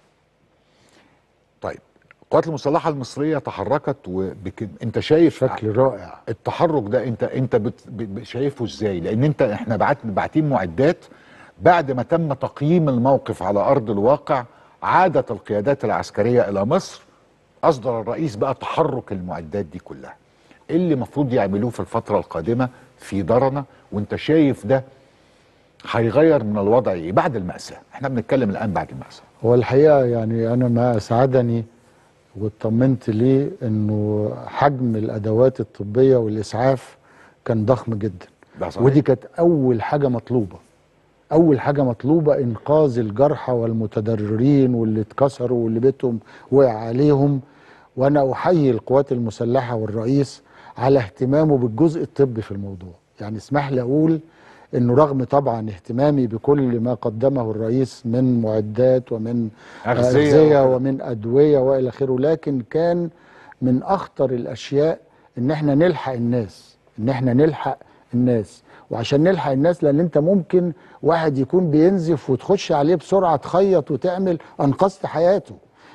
طيب القوات المسلحه المصريه تحركت وبك... انت شايف بشكل رائع التحرك ده انت انت بت... ب- شايفه ازاي لان انت احنا بعت باعتين معدات بعد ما تم تقييم الموقف على ارض الواقع عادت القيادات العسكريه الى مصر اصدر الرئيس بقى تحرك المعدات دي كلها ايه اللي المفروض يعملوه في الفتره القادمه في درنا وانت شايف ده هيغير من الوضع ايه بعد المأساة احنا بنتكلم الان بعد المأساة هو الحقيقه يعني انا ما اسعدني واطمنت ليه انه حجم الادوات الطبيه والاسعاف كان ضخم جدا ده صحيح. ودي كانت اول حاجه مطلوبه اول حاجه مطلوبه انقاذ الجرحى والمتضررين واللي اتكسروا واللي بيتهم وقع عليهم وانا احيي القوات المسلحه والرئيس على اهتمامه بالجزء الطبي في الموضوع يعني اسمح لي اقول انه رغم طبعا اهتمامي بكل ما قدمه الرئيس من معدات ومن أغذية أغذية وكده. ومن أدوية وإلى آخره لكن كان من أخطر الأشياء إن إحنا نلحق الناس إن إحنا نلحق الناس وعشان نلحق الناس لأن أنت ممكن واحد يكون بينزف وتخش عليه بسرعة تخيط وتعمل أنقذت حياته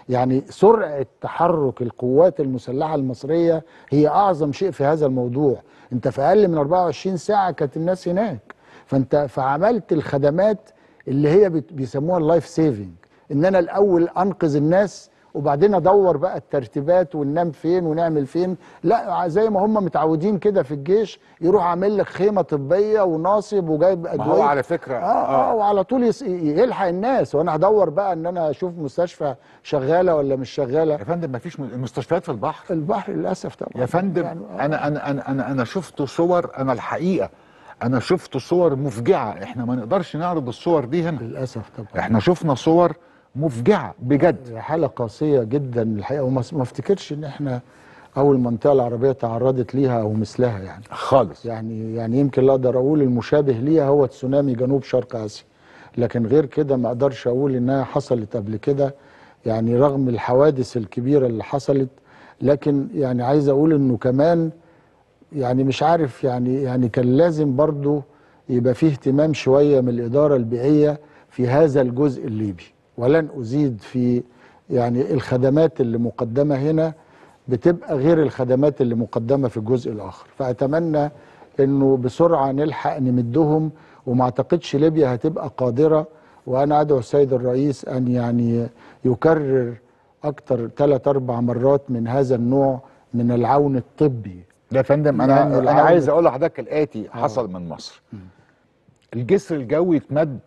يعني سرعه تحرك القوات المسلحه المصريه هي اعظم شيء في هذا الموضوع انت في اقل من 24 ساعه كانت الناس هناك فانت فعملت الخدمات اللي هي بت- بيسموها اللايف سيفنج ان انا الاول انقذ الناس وبعدين ادور بقى الترتيبات وننام فين ونعمل فين لا زي ما هم متعودين كده في الجيش يروح عامل لك خيمه طبيه وناصب وجايب ما ادويه هو على فكره اه اه وعلى طول يس- يلحق الناس وانا هدور بقى ان انا اشوف مستشفى شغاله ولا مش شغاله يا فندم ما فيش المستشفيات في البحر البحر للاسف طبعا يا فندم يعني آه. انا انا انا انا انا شفت صور انا الحقيقه انا شفت صور مفجعه احنا ما نقدرش نعرض الصور دي هنا للاسف طبعا احنا شفنا صور مفجعه بجد حاله قاسيه جدا الحقيقه وما ما افتكرش ان احنا اول منطقه العربيه تعرضت ليها او مثلها يعني خالص يعني يعني يمكن لا اقدر اقول المشابه ليها هو تسونامي جنوب شرق اسيا لكن غير كده ما اقدرش اقول انها حصلت قبل كده يعني رغم الحوادث الكبيره اللي حصلت لكن يعني عايز اقول انه كمان يعني مش عارف يعني يعني كان لازم برضو يبقى فيه اهتمام شويه من الاداره البيئيه في هذا الجزء الليبي ولن ازيد في يعني الخدمات اللي مقدمه هنا بتبقى غير الخدمات اللي مقدمه في الجزء الاخر فاتمنى انه بسرعه نلحق نمدهم وما اعتقدش ليبيا هتبقى قادره وانا ادعو السيد الرئيس ان يعني يكرر اكتر ثلاث اربع مرات من هذا النوع من العون الطبي ده يا فندم انا لأن انا العودة- عايز اقول لحضرتك الاتي حصل من مصر الجسر الجوي اتمد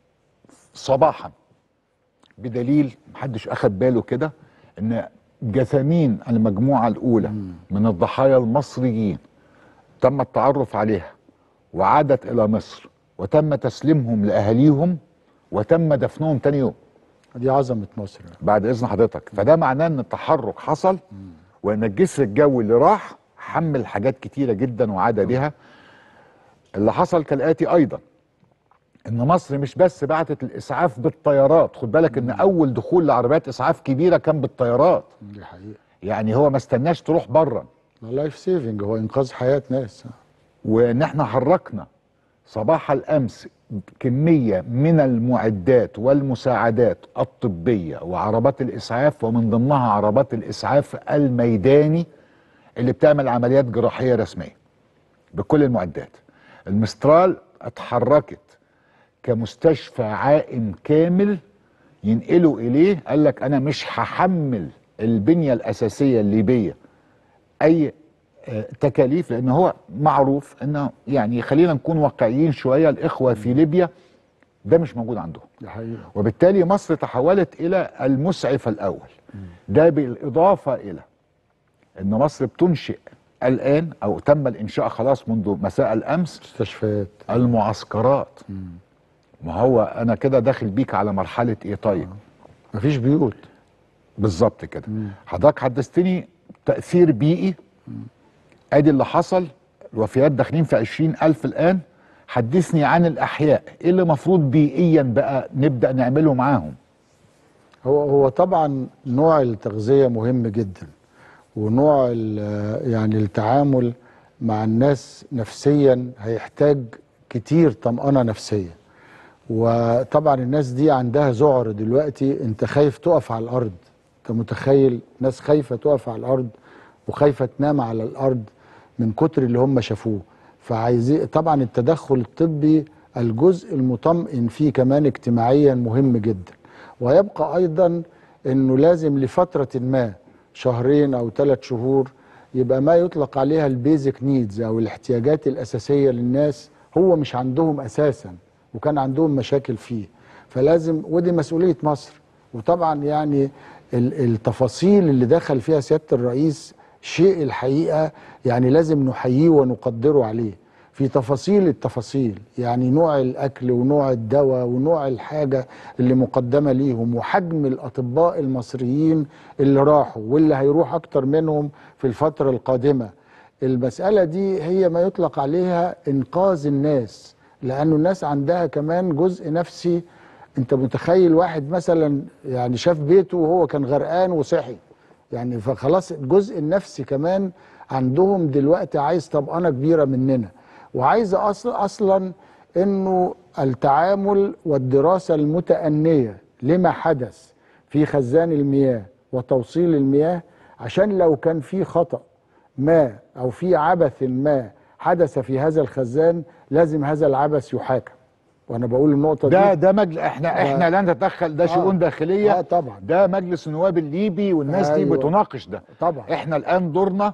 صباحا بدليل محدش اخد باله كده ان جثامين المجموعه الاولى من الضحايا المصريين تم التعرف عليها وعادت الى مصر وتم تسليمهم لاهاليهم وتم دفنهم تاني يوم دي عظمه مصر بعد اذن حضرتك فده معناه ان التحرك حصل وان الجسر الجوي اللي راح حمل حاجات كتيره جدا وعاد بها اللي حصل كالاتي ايضا ان مصر مش بس بعتت الاسعاف بالطيارات خد بالك ان اول دخول لعربيات اسعاف كبيره كان بالطيارات دي حقيقه يعني هو ما استناش تروح بره لايف سيفنج هو انقاذ حياه ناس وان احنا حركنا صباح الامس كميه من المعدات والمساعدات الطبيه وعربات الاسعاف ومن ضمنها عربات الاسعاف الميداني اللي بتعمل عمليات جراحيه رسميه بكل المعدات المسترال اتحركت كمستشفى عائم كامل ينقلوا اليه قال لك انا مش هحمل البنيه الاساسيه الليبيه اي آه، تكاليف لان هو معروف انه يعني خلينا نكون واقعيين شويه الاخوه في ليبيا ده مش موجود عندهم دي حقيقه وبالتالي مصر تحولت الى المسعف الاول ده بالاضافه الى ان مصر بتنشئ الان او تم الانشاء خلاص منذ مساء الامس مستشفيات المعسكرات ما هو انا كده داخل بيك على مرحله ايه طيب مفيش بيوت بالظبط كده حضرتك حدثتني تأثير بيئي ادي اللي حصل الوفيات داخلين في عشرين ألف الآن حدثني عن الأحياء ايه اللي مفروض بيئيا بقى نبدأ نعمله معاهم هو هو طبعا نوع التغذيه مهم جدا ونوع ال- يعني التعامل مع الناس نفسيا هيحتاج كتير طمأنة نفسية وطبعا الناس دي عندها ذعر دلوقتي انت خايف تقف على الارض انت متخيل ناس خايفة تقف على الارض وخايفة تنام على الارض من كتر اللي هم شافوه فعايزين طبعا التدخل الطبي الجزء المطمئن فيه كمان اجتماعيا مهم جدا ويبقى ايضا انه لازم لفترة ما شهرين او ثلاث شهور يبقى ما يطلق عليها البيزك نيدز او الاحتياجات الاساسيه للناس هو مش عندهم اساسا وكان عندهم مشاكل فيه فلازم ودي مسؤوليه مصر وطبعا يعني ال- التفاصيل اللي دخل فيها سياده الرئيس شيء الحقيقه يعني لازم نحييه ونقدره عليه في تفاصيل التفاصيل يعني نوع الاكل ونوع الدواء ونوع الحاجه اللي مقدمه ليهم وحجم الاطباء المصريين اللي راحوا واللي هيروح اكتر منهم في الفتره القادمه المساله دي هي ما يطلق عليها انقاذ الناس لانه الناس عندها كمان جزء نفسي انت متخيل واحد مثلا يعني شاف بيته وهو كان غرقان وصحي يعني فخلاص الجزء النفسي كمان عندهم دلوقتي عايز طبقانه كبيره مننا وعايز أصل اصلا انه التعامل والدراسه المتأنيه لما حدث في خزان المياه وتوصيل المياه عشان لو كان في خطأ ما او في عبث ما حدث في هذا الخزان لازم هذا العبث يحاكم وانا بقول النقطه ده دي ده مجلس احنا احنا لا نتدخل ده آه. شؤون داخليه اه طبعا ده مجلس النواب الليبي والناس دي أيوة. بتناقش ده طبعا احنا الان دورنا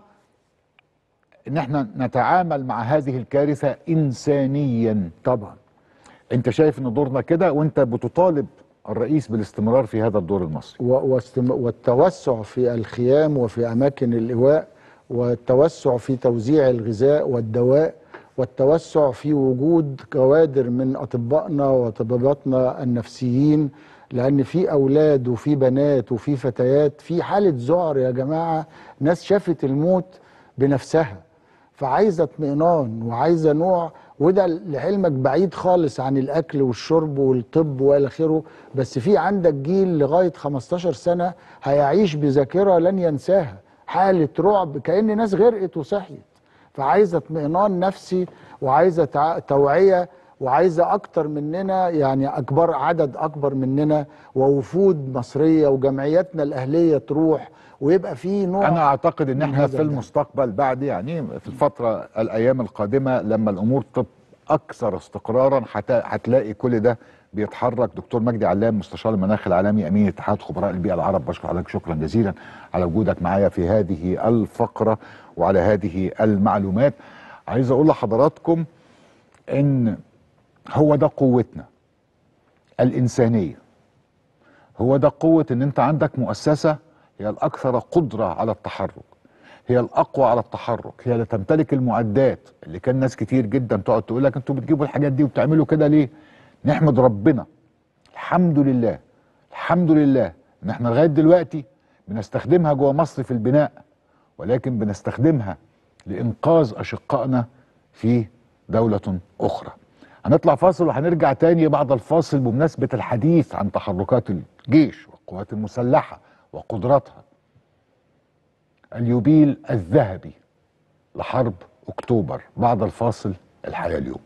ان احنا نتعامل مع هذه الكارثه انسانيا طبعا انت شايف ان دورنا كده وانت بتطالب الرئيس بالاستمرار في هذا الدور المصري و- واستم... والتوسع في الخيام وفي اماكن الايواء والتوسع في توزيع الغذاء والدواء والتوسع في وجود كوادر من اطبائنا وطبيباتنا النفسيين لان في اولاد وفي بنات وفي فتيات في حاله ذعر يا جماعه ناس شافت الموت بنفسها فعايزه اطمئنان وعايزه نوع وده لعلمك بعيد خالص عن الاكل والشرب والطب والى اخره بس في عندك جيل لغايه 15 سنه هيعيش بذاكره لن ينساها حاله رعب كان ناس غرقت وصحيت فعايزه اطمئنان نفسي وعايزه تع- توعيه وعايزه اكتر مننا يعني اكبر عدد اكبر مننا ووفود مصريه وجمعياتنا الاهليه تروح ويبقى في نوع انا اعتقد ان من احنا هذا في الدعم. المستقبل بعد يعني في الفتره الايام القادمه لما الامور تبقى اكثر استقرارا حت- هتلاقي كل ده بيتحرك دكتور مجدي علام مستشار المناخ العالمي امين اتحاد خبراء البيئه العرب بشكر حضرتك شكرا جزيلا على وجودك معايا في هذه الفقره وعلى هذه المعلومات عايز اقول لحضراتكم ان هو ده قوتنا الانسانيه هو ده قوه ان انت عندك مؤسسه هي الاكثر قدره على التحرك هي الاقوى على التحرك هي اللي تمتلك المعدات اللي كان ناس كتير جدا تقعد تقول لك انتوا بتجيبوا الحاجات دي وبتعملوا كده ليه نحمد ربنا الحمد لله الحمد لله ان احنا لغايه دلوقتي بنستخدمها جوه مصر في البناء ولكن بنستخدمها لانقاذ اشقائنا في دوله اخرى هنطلع فاصل وهنرجع تاني بعد الفاصل بمناسبه الحديث عن تحركات الجيش والقوات المسلحه وقدراتها اليوبيل الذهبي لحرب اكتوبر بعد الفاصل الحياه اليوم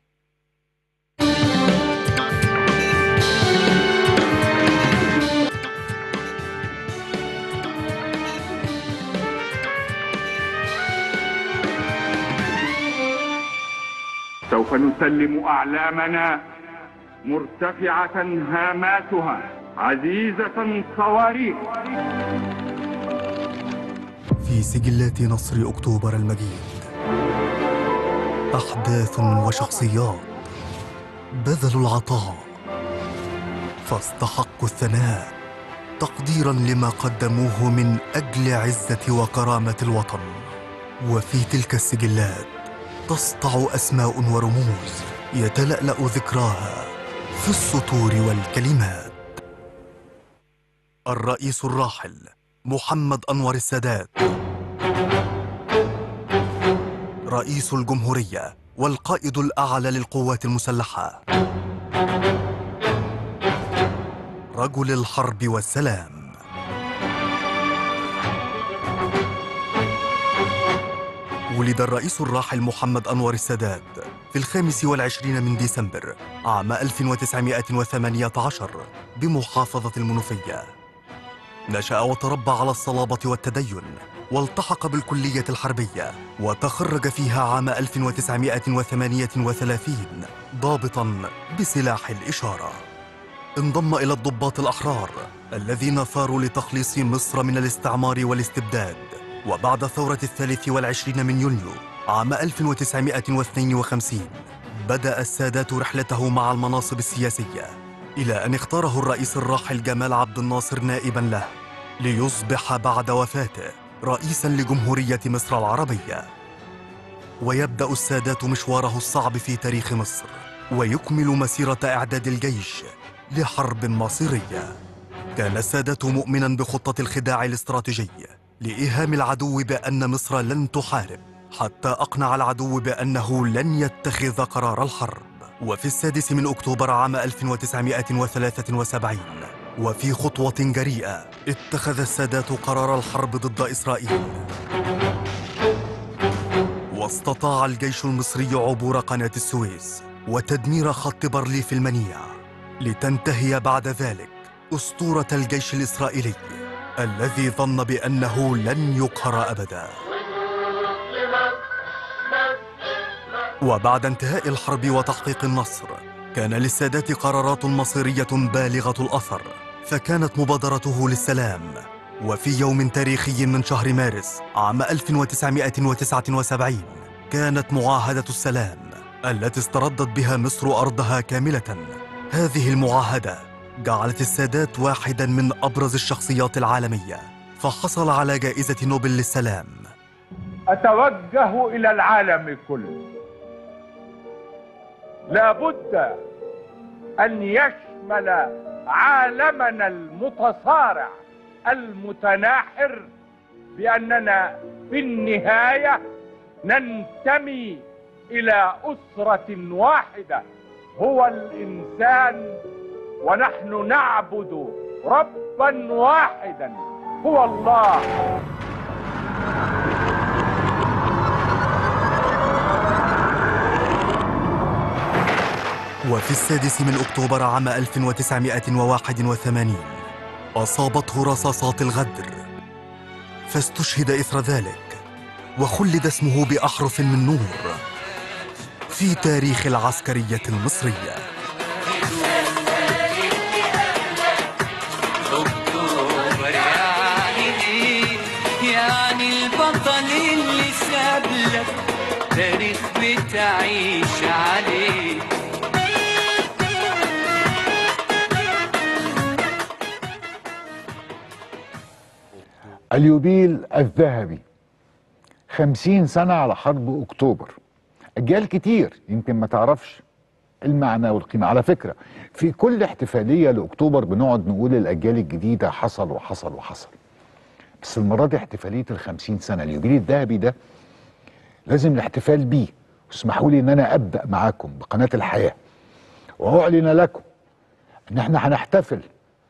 سوف نسلم أعلامنا مرتفعة هاماتها عزيزة صواريخ في سجلات نصر أكتوبر المجيد أحداث وشخصيات بذلوا العطاء فاستحقوا الثناء تقديرا لما قدموه من أجل عزة وكرامة الوطن وفي تلك السجلات تسطع أسماء ورموز يتلألأ ذكراها في السطور والكلمات الرئيس الراحل محمد أنور السادات رئيس الجمهورية والقائد الأعلى للقوات المسلحة رجل الحرب والسلام ولد الرئيس الراحل محمد أنور السادات في الخامس والعشرين من ديسمبر عام 1918 بمحافظة المنوفية نشأ وتربى على الصلابة والتدين والتحق بالكلية الحربية وتخرج فيها عام 1938 ضابطا بسلاح الإشارة انضم إلى الضباط الأحرار الذين ثاروا لتخليص مصر من الاستعمار والاستبداد وبعد ثورة الثالث والعشرين من يونيو عام 1952 بدأ السادات رحلته مع المناصب السياسية إلى أن اختاره الرئيس الراحل جمال عبد الناصر نائبا له ليصبح بعد وفاته رئيسا لجمهورية مصر العربية ويبدأ السادات مشواره الصعب في تاريخ مصر ويكمل مسيرة إعداد الجيش لحرب مصيرية كان السادات مؤمنا بخطة الخداع الاستراتيجي لإيهام العدو بأن مصر لن تحارب حتى أقنع العدو بأنه لن يتخذ قرار الحرب وفي السادس من أكتوبر عام 1973 وفي خطوة جريئة اتخذ السادات قرار الحرب ضد إسرائيل واستطاع الجيش المصري عبور قناة السويس وتدمير خط بارليف المنيع لتنتهي بعد ذلك أسطورة الجيش الإسرائيلي الذي ظن بأنه لن يقهر أبدا وبعد انتهاء الحرب وتحقيق النصر كان للسادات قرارات مصيرية بالغة الأثر فكانت مبادرته للسلام وفي يوم تاريخي من شهر مارس عام 1979 كانت معاهدة السلام التي استردت بها مصر أرضها كاملة هذه المعاهدة جعلت السادات واحدا من أبرز الشخصيات العالمية فحصل على جائزة نوبل للسلام أتوجه إلى العالم كله لابد أن يشمل عالمنا المتصارع المتناحر بأننا في النهاية ننتمي إلى أسرة واحدة هو الإنسان ونحن نعبد ربا واحدا هو الله وفي السادس من أكتوبر عام 1981 أصابته رصاصات الغدر فاستشهد إثر ذلك وخلد اسمه بأحرف من نور في تاريخ العسكرية المصرية اكتوبر يعني ايه يعني البطل اللي ساب لك تاريخ بتعيش عليه اليوبيل الذهبي خمسين سنة على حرب أكتوبر أجيال كتير يمكن ما تعرفش المعنى والقيمة على فكرة في كل احتفالية لأكتوبر بنقعد نقول الأجيال الجديدة حصل وحصل وحصل بس المرة دي احتفالية الخمسين سنة اليوبيل الذهبي ده لازم الاحتفال بيه اسمحوا لي ان انا ابدا معاكم بقناه الحياه واعلن لكم ان احنا هنحتفل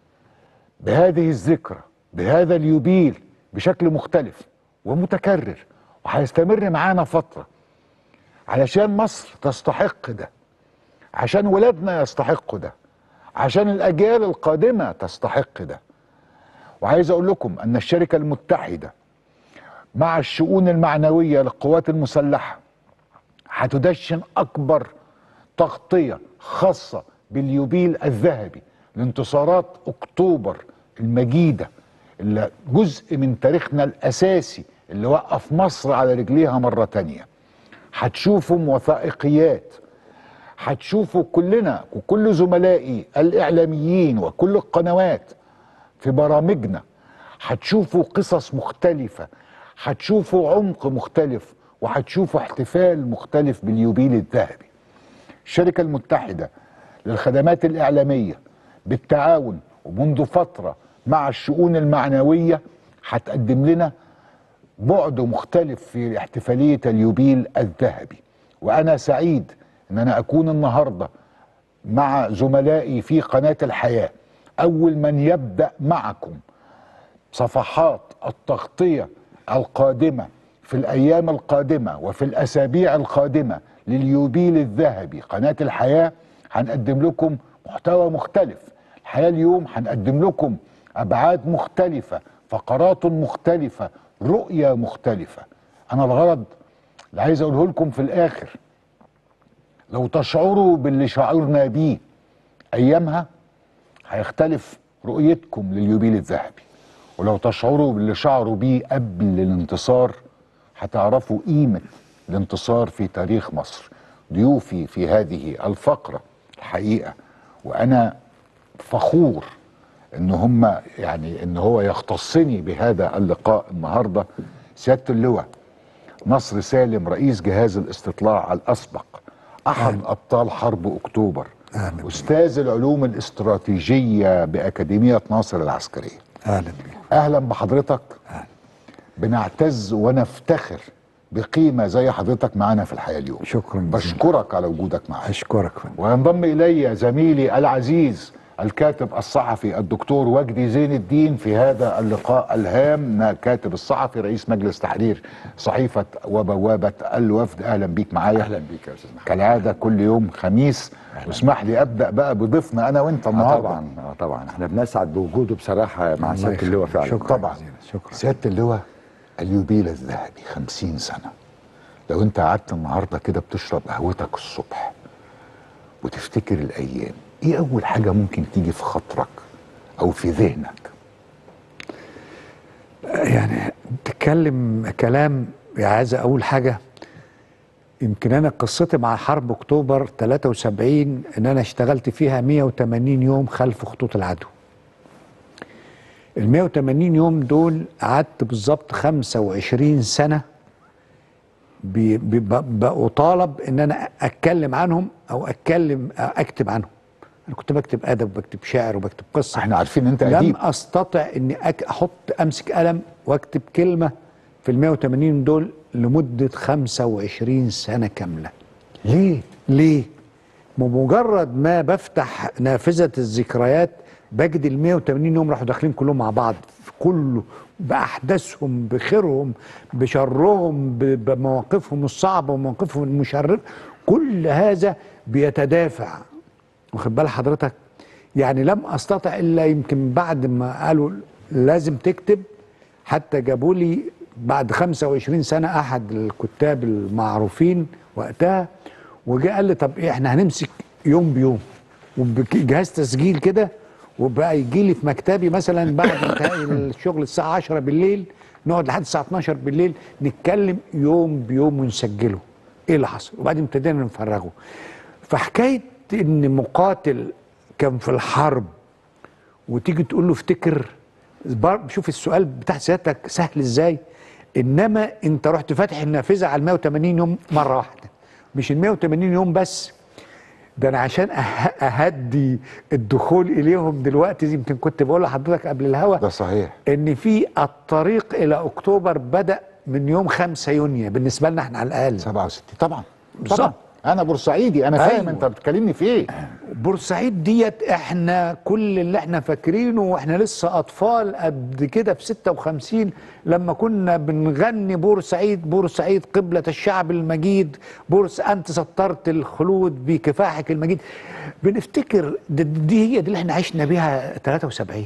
بهذه الذكرى بهذا اليوبيل بشكل مختلف ومتكرر وهيستمر معانا فتره علشان مصر تستحق ده عشان ولادنا يستحقوا ده عشان الاجيال القادمه تستحق ده وعايز اقول لكم ان الشركه المتحده مع الشؤون المعنويه للقوات المسلحه هتدشن اكبر تغطيه خاصه باليوبيل الذهبي لانتصارات اكتوبر المجيده اللي جزء من تاريخنا الاساسي اللي وقف مصر على رجليها مره تانيه هتشوفوا وثائقيات هتشوفوا كلنا وكل زملائي الاعلاميين وكل القنوات في برامجنا هتشوفوا قصص مختلفه هتشوفوا عمق مختلف وهتشوفوا احتفال مختلف باليوبيل الذهبي الشركة المتحدة للخدمات الإعلامية بالتعاون ومنذ فترة مع الشؤون المعنوية هتقدم لنا بعد مختلف في احتفالية اليوبيل الذهبي وأنا سعيد أن أنا أكون النهاردة مع زملائي في قناة الحياة أول من يبدأ معكم صفحات التغطية القادمة في الأيام القادمة وفي الأسابيع القادمة لليوبيل الذهبي قناة الحياة هنقدم لكم محتوى مختلف الحياة اليوم هنقدم لكم أبعاد مختلفة فقرات مختلفة رؤية مختلفة أنا الغرض اللي عايز أقوله لكم في الآخر لو تشعروا باللي شعرنا بيه أيامها هيختلف رؤيتكم لليوبيل الذهبي ولو تشعروا باللي شعروا بيه قبل الانتصار هتعرفوا قيمة الانتصار في تاريخ مصر ضيوفي في هذه الفقرة الحقيقة وأنا فخور ان هم يعني ان هو يختصني بهذا اللقاء النهارده سياده اللواء نصر سالم رئيس جهاز الاستطلاع الاسبق احد أهلا. ابطال حرب اكتوبر أهلا. استاذ العلوم الاستراتيجيه باكاديميه ناصر العسكريه اهلا بك اهلا بحضرتك بنعتز ونفتخر بقيمه زي حضرتك معانا في الحياه اليوم شكرا جزيلا. بشكرك على وجودك معانا اشكرك فندم وينضم الي زميلي العزيز الكاتب الصحفي الدكتور وجدي زين الدين في هذا اللقاء الهام كاتب الصحفي رئيس مجلس تحرير صحيفة وبوابة الوفد أهلا بيك معايا اهلا بيك يا استاذ محمد كالعادة كل يوم خميس واسمح لي أبدأ بقى بضيفنا أنا وأنت آه النهاردة طبعا اه طبعا احنا بنسعد بوجوده بصراحه مع سياده اللواء فعلا شكرا طبعا جزيلا، شكرا سيادة اللواء اليوبيل الذهبي خمسين سنة لو انت قعدت النهاردة كده بتشرب قهوتك الصبح وتفتكر الأيام ايه أول حاجة ممكن تيجي في خاطرك أو في ذهنك يعني بتتكلم كلام عايز اقول حاجه يمكن انا قصتي مع حرب اكتوبر 73 ان انا اشتغلت فيها 180 يوم خلف خطوط العدو ال 180 يوم دول قعدت بالظبط 25 سنه بي- بي- ب- بطالب ان انا اتكلم عنهم او اتكلم اكتب عنهم انا كنت بكتب ادب وبكتب شعر وبكتب قصه احنا عارفين ان انت لم أديب استطع اني أك... احط امسك قلم واكتب كلمه في ال 180 دول لمده 25 سنه كامله ليه؟ ليه؟ بمجرد ما بفتح نافذه الذكريات بجد ال 180 يوم راحوا داخلين كلهم مع بعض في كله باحداثهم بخيرهم بشرهم ب- بمواقفهم الصعبه ومواقفهم المشرفه كل هذا بيتدافع واخد بال حضرتك يعني لم استطع الا يمكن بعد ما قالوا لازم تكتب حتى جابوا لي بعد 25 سنه احد الكتاب المعروفين وقتها وجاء قال لي طب ايه احنا هنمسك يوم بيوم وبجهاز تسجيل كده وبقى يجي لي في مكتبي مثلا بعد انتهاء الشغل الساعه 10 بالليل نقعد لحد الساعه 12 بالليل نتكلم يوم بيوم ونسجله ايه اللي حصل وبعدين ابتدينا نفرغه فحكايه ان مقاتل كان في الحرب وتيجي تقول له افتكر بر- شوف السؤال بتاع سيادتك سهل ازاي انما انت رحت فاتح النافذه على ال 180 يوم مره واحده مش ال 180 يوم بس ده انا عشان أه- اهدي الدخول اليهم دلوقتي يمكن كنت بقول لحضرتك قبل الهوا ده صحيح ان في الطريق الى اكتوبر بدا من يوم 5 يونيو بالنسبه لنا احنا على الاقل 67 طبعا بالظبط. طبعا انا بورسعيدي انا فاهم أيوة. انت بتكلمني في ايه بورسعيد ديت احنا كل اللي احنا فاكرينه واحنا لسه اطفال قد كده في 56 لما كنا بنغني بورسعيد بورسعيد قبلة الشعب المجيد بورس انت سطرت الخلود بكفاحك المجيد بنفتكر دي, دي هي دي اللي احنا عشنا بيها 73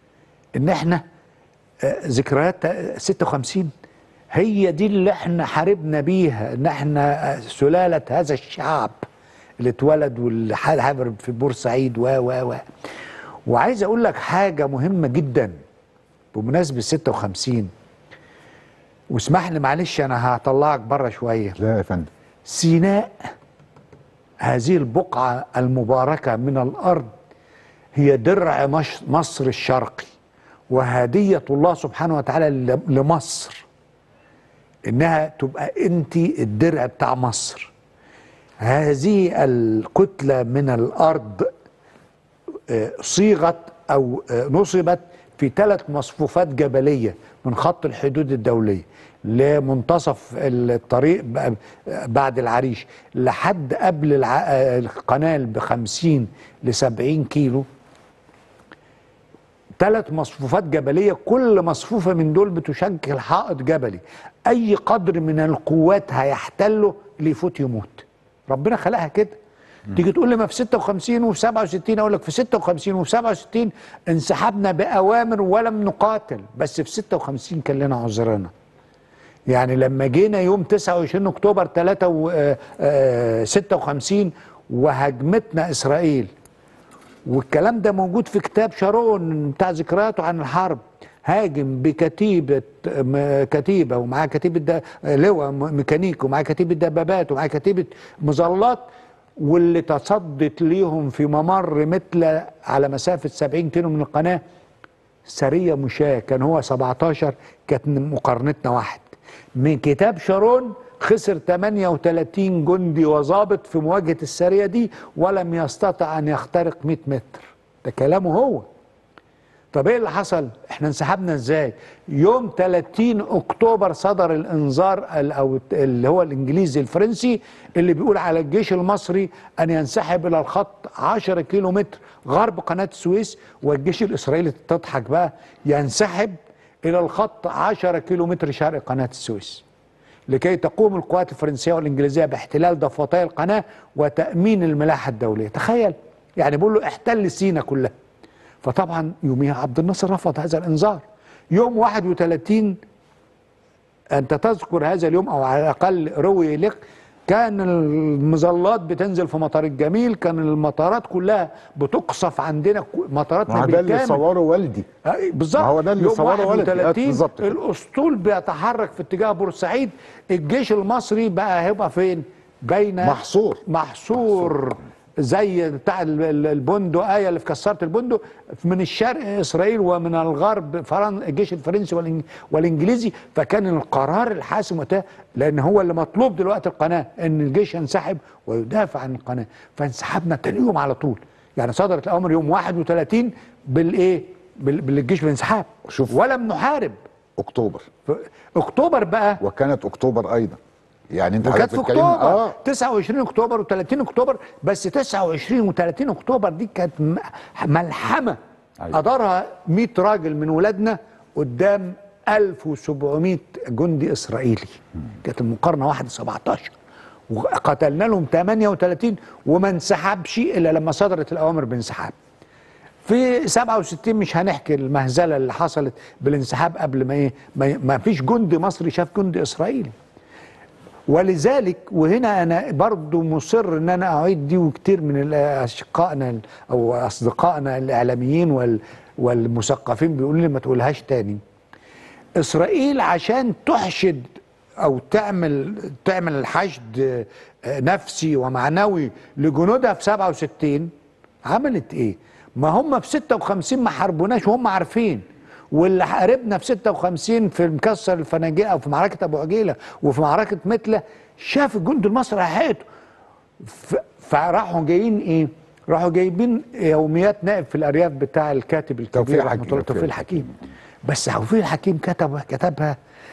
ان احنا آه، ذكريات آه، 56 هي دي اللي احنا حاربنا بيها ان احنا آه، سلالة هذا الشعب اللي اتولد واللي حارب في بورسعيد و و و وعايز اقول لك حاجة مهمة جدا بمناسبة 56 واسمح لي معلش انا هطلعك بره شوية لا يا فندم سيناء هذه البقعة المباركة من الأرض هي درع مش- مصر الشرقي وهدية الله سبحانه وتعالى ل- لمصر إنها تبقى أنت الدرع بتاع مصر هذه الكتلة من الأرض آه، صيغت أو آه، نصبت في ثلاث مصفوفات جبلية من خط الحدود الدولية لمنتصف الطريق ب- بعد العريش لحد قبل الع- آه، القنال بخمسين لسبعين كيلو ثلاث مصفوفات جبلية كل مصفوفة من دول بتشكل حائط جبلي أي قدر من القوات هيحتله اللي يفوت يموت ربنا خلقها كده تيجي تقول لي ما في 56 وفي 67 اقول لك في 56 وفي 67 انسحبنا باوامر ولم نقاتل بس في 56 كان لنا عذرنا يعني لما جينا يوم 29 اكتوبر 3 و آه، آه، 56 وهجمتنا اسرائيل والكلام ده موجود في كتاب شارون بتاع ذكرياته عن الحرب هاجم بكتيبة م- كتيبة ومعاه كتيبة دا لواء م- ميكانيك ومعاه كتيبة دبابات ومعاه كتيبة مظلات واللي تصدت ليهم في ممر مثل على مسافة 70 كيلو من القناة سرية مشاة كان هو 17 كانت مقارنتنا واحد من كتاب شارون خسر 38 جندي وظابط في مواجهة السرية دي ولم يستطع أن يخترق 100 متر ده كلامه هو طب ايه اللي حصل احنا انسحبنا ازاي يوم 30 اكتوبر صدر الانذار ال- او اللي هو الانجليزي الفرنسي اللي بيقول على الجيش المصري ان ينسحب الى الخط 10 كيلو متر غرب قناه السويس والجيش الاسرائيلي تضحك بقى ينسحب الى الخط 10 كيلو متر شرق قناه السويس لكي تقوم القوات الفرنسيه والانجليزيه باحتلال ضفتي القناه وتامين الملاحه الدوليه تخيل يعني بيقول له احتل سينا كلها فطبعا يوميها عبد الناصر رفض هذا الانذار يوم 31 انت تذكر هذا اليوم او على الاقل روي لك كان المظلات بتنزل في مطار الجميل كان المطارات كلها بتقصف عندنا مطاراتنا ما هو ده اللي بالكامل صوره والدي آه، بالظبط ما هو ده اللي يوم صوره ولد. 31 بالظبط كده. الاسطول بيتحرك في اتجاه بورسعيد الجيش المصري بقى هيبقى فين بين محصور. محصور زي بتاع ال- ال- البندقية اللي في كسرت البندق من الشرق اسرائيل ومن الغرب فرن الجيش الفرنسي والإنج- والانجليزي فكان القرار الحاسم وقتها لان هو اللي مطلوب دلوقتي القناه ان الجيش ينسحب ويدافع عن القناه فانسحبنا تاني يوم على طول يعني صدرت الاوامر يوم 31 بالايه بال- بالجيش بالانسحاب شوف. ولم نحارب اكتوبر ف- اكتوبر بقى وكانت اكتوبر ايضا يعني انت وكانت حضرتك في بتتكلم- اكتوبر اه 29 اكتوبر و30 اكتوبر بس 29 و30 اكتوبر دي كانت م- ملحمه أيوة. ادارها 100 راجل من ولادنا قدام 1700 جندي اسرائيلي كانت المقارنه 1 17 وقتلنا لهم 38 وما انسحبش الا لما صدرت الاوامر بانسحاب في 67 مش هنحكي المهزله اللي حصلت بالانسحاب قبل ما ايه ما, ما فيش جندي مصري شاف جندي اسرائيلي ولذلك وهنا انا برضو مصر ان انا اعيد دي وكتير من اشقائنا ال- او اصدقائنا الاعلاميين وال والمثقفين بيقولوا لي ما تقولهاش تاني اسرائيل عشان تحشد او تعمل تعمل الحشد آه، نفسي ومعنوي لجنودها في 67 عملت ايه؟ ما هم في 56 ما حاربوناش وهم عارفين واللي حاربنا في 56 في مكسر الفناجيل او في معركه ابو عجيله وفي معركه متله شاف الجند المصري حقيقته ف- فراحوا جايين ايه؟ راحوا جايبين يوميات نائب في الارياف بتاع الكاتب الكبير توفيق رحمه حكيم. الله توفيق الحكيم بس توفيق الحكيم كتب كتبها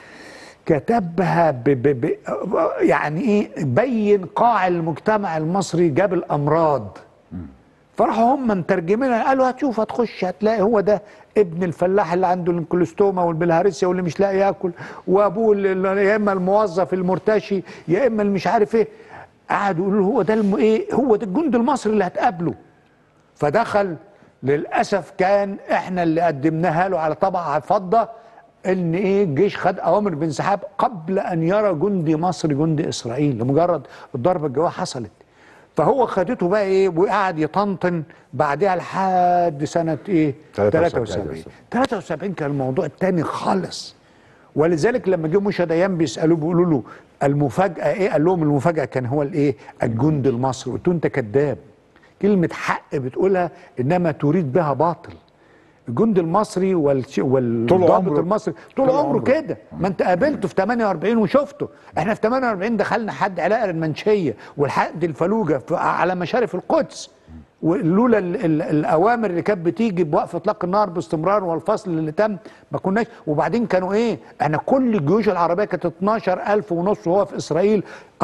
كتبها ب ب ب يعني ايه بين قاع المجتمع المصري جاب الامراض فراحوا هم مترجمينها قالوا هتشوف هتخش هتلاقي هو ده ابن الفلاح اللي عنده الكوليستوما والبلهارسيا واللي مش لاقي ياكل وابوه اللي- يا اما الموظف المرتشي يا اما اللي مش عارف ايه قعدوا يقولوا هو ده الم... ايه هو ده الجند المصري اللي هتقابله فدخل للاسف كان احنا اللي قدمناها له على طبق فضه ان ايه الجيش خد اوامر بانسحاب قبل ان يرى جندي مصري جندي اسرائيل لمجرد الضربه الجويه حصلت فهو خدته بقى ايه وقعد يطنطن بعدها لحد سنه ايه 73. 73 73 كان الموضوع التاني خالص ولذلك لما جه موشا ديان بيسالوه بيقولوا له المفاجاه ايه؟ قال لهم المفاجاه كان هو الايه؟ الجند المصري قلت له انت كذاب كلمه حق بتقولها انما تريد بها باطل الجند المصري والش... والضابط عمره. المصري طول, طول عمره عمره. كده ما انت قابلته في 48 وشفته احنا في 48 دخلنا حد علاء المنشيه والحد الفلوجه في... على مشارف القدس ولولا ال... ال... الاوامر اللي كانت بتيجي بوقف اطلاق النار باستمرار والفصل اللي تم ما كناش وبعدين كانوا ايه احنا كل الجيوش العربيه كانت 12000 ونص وهو في اسرائيل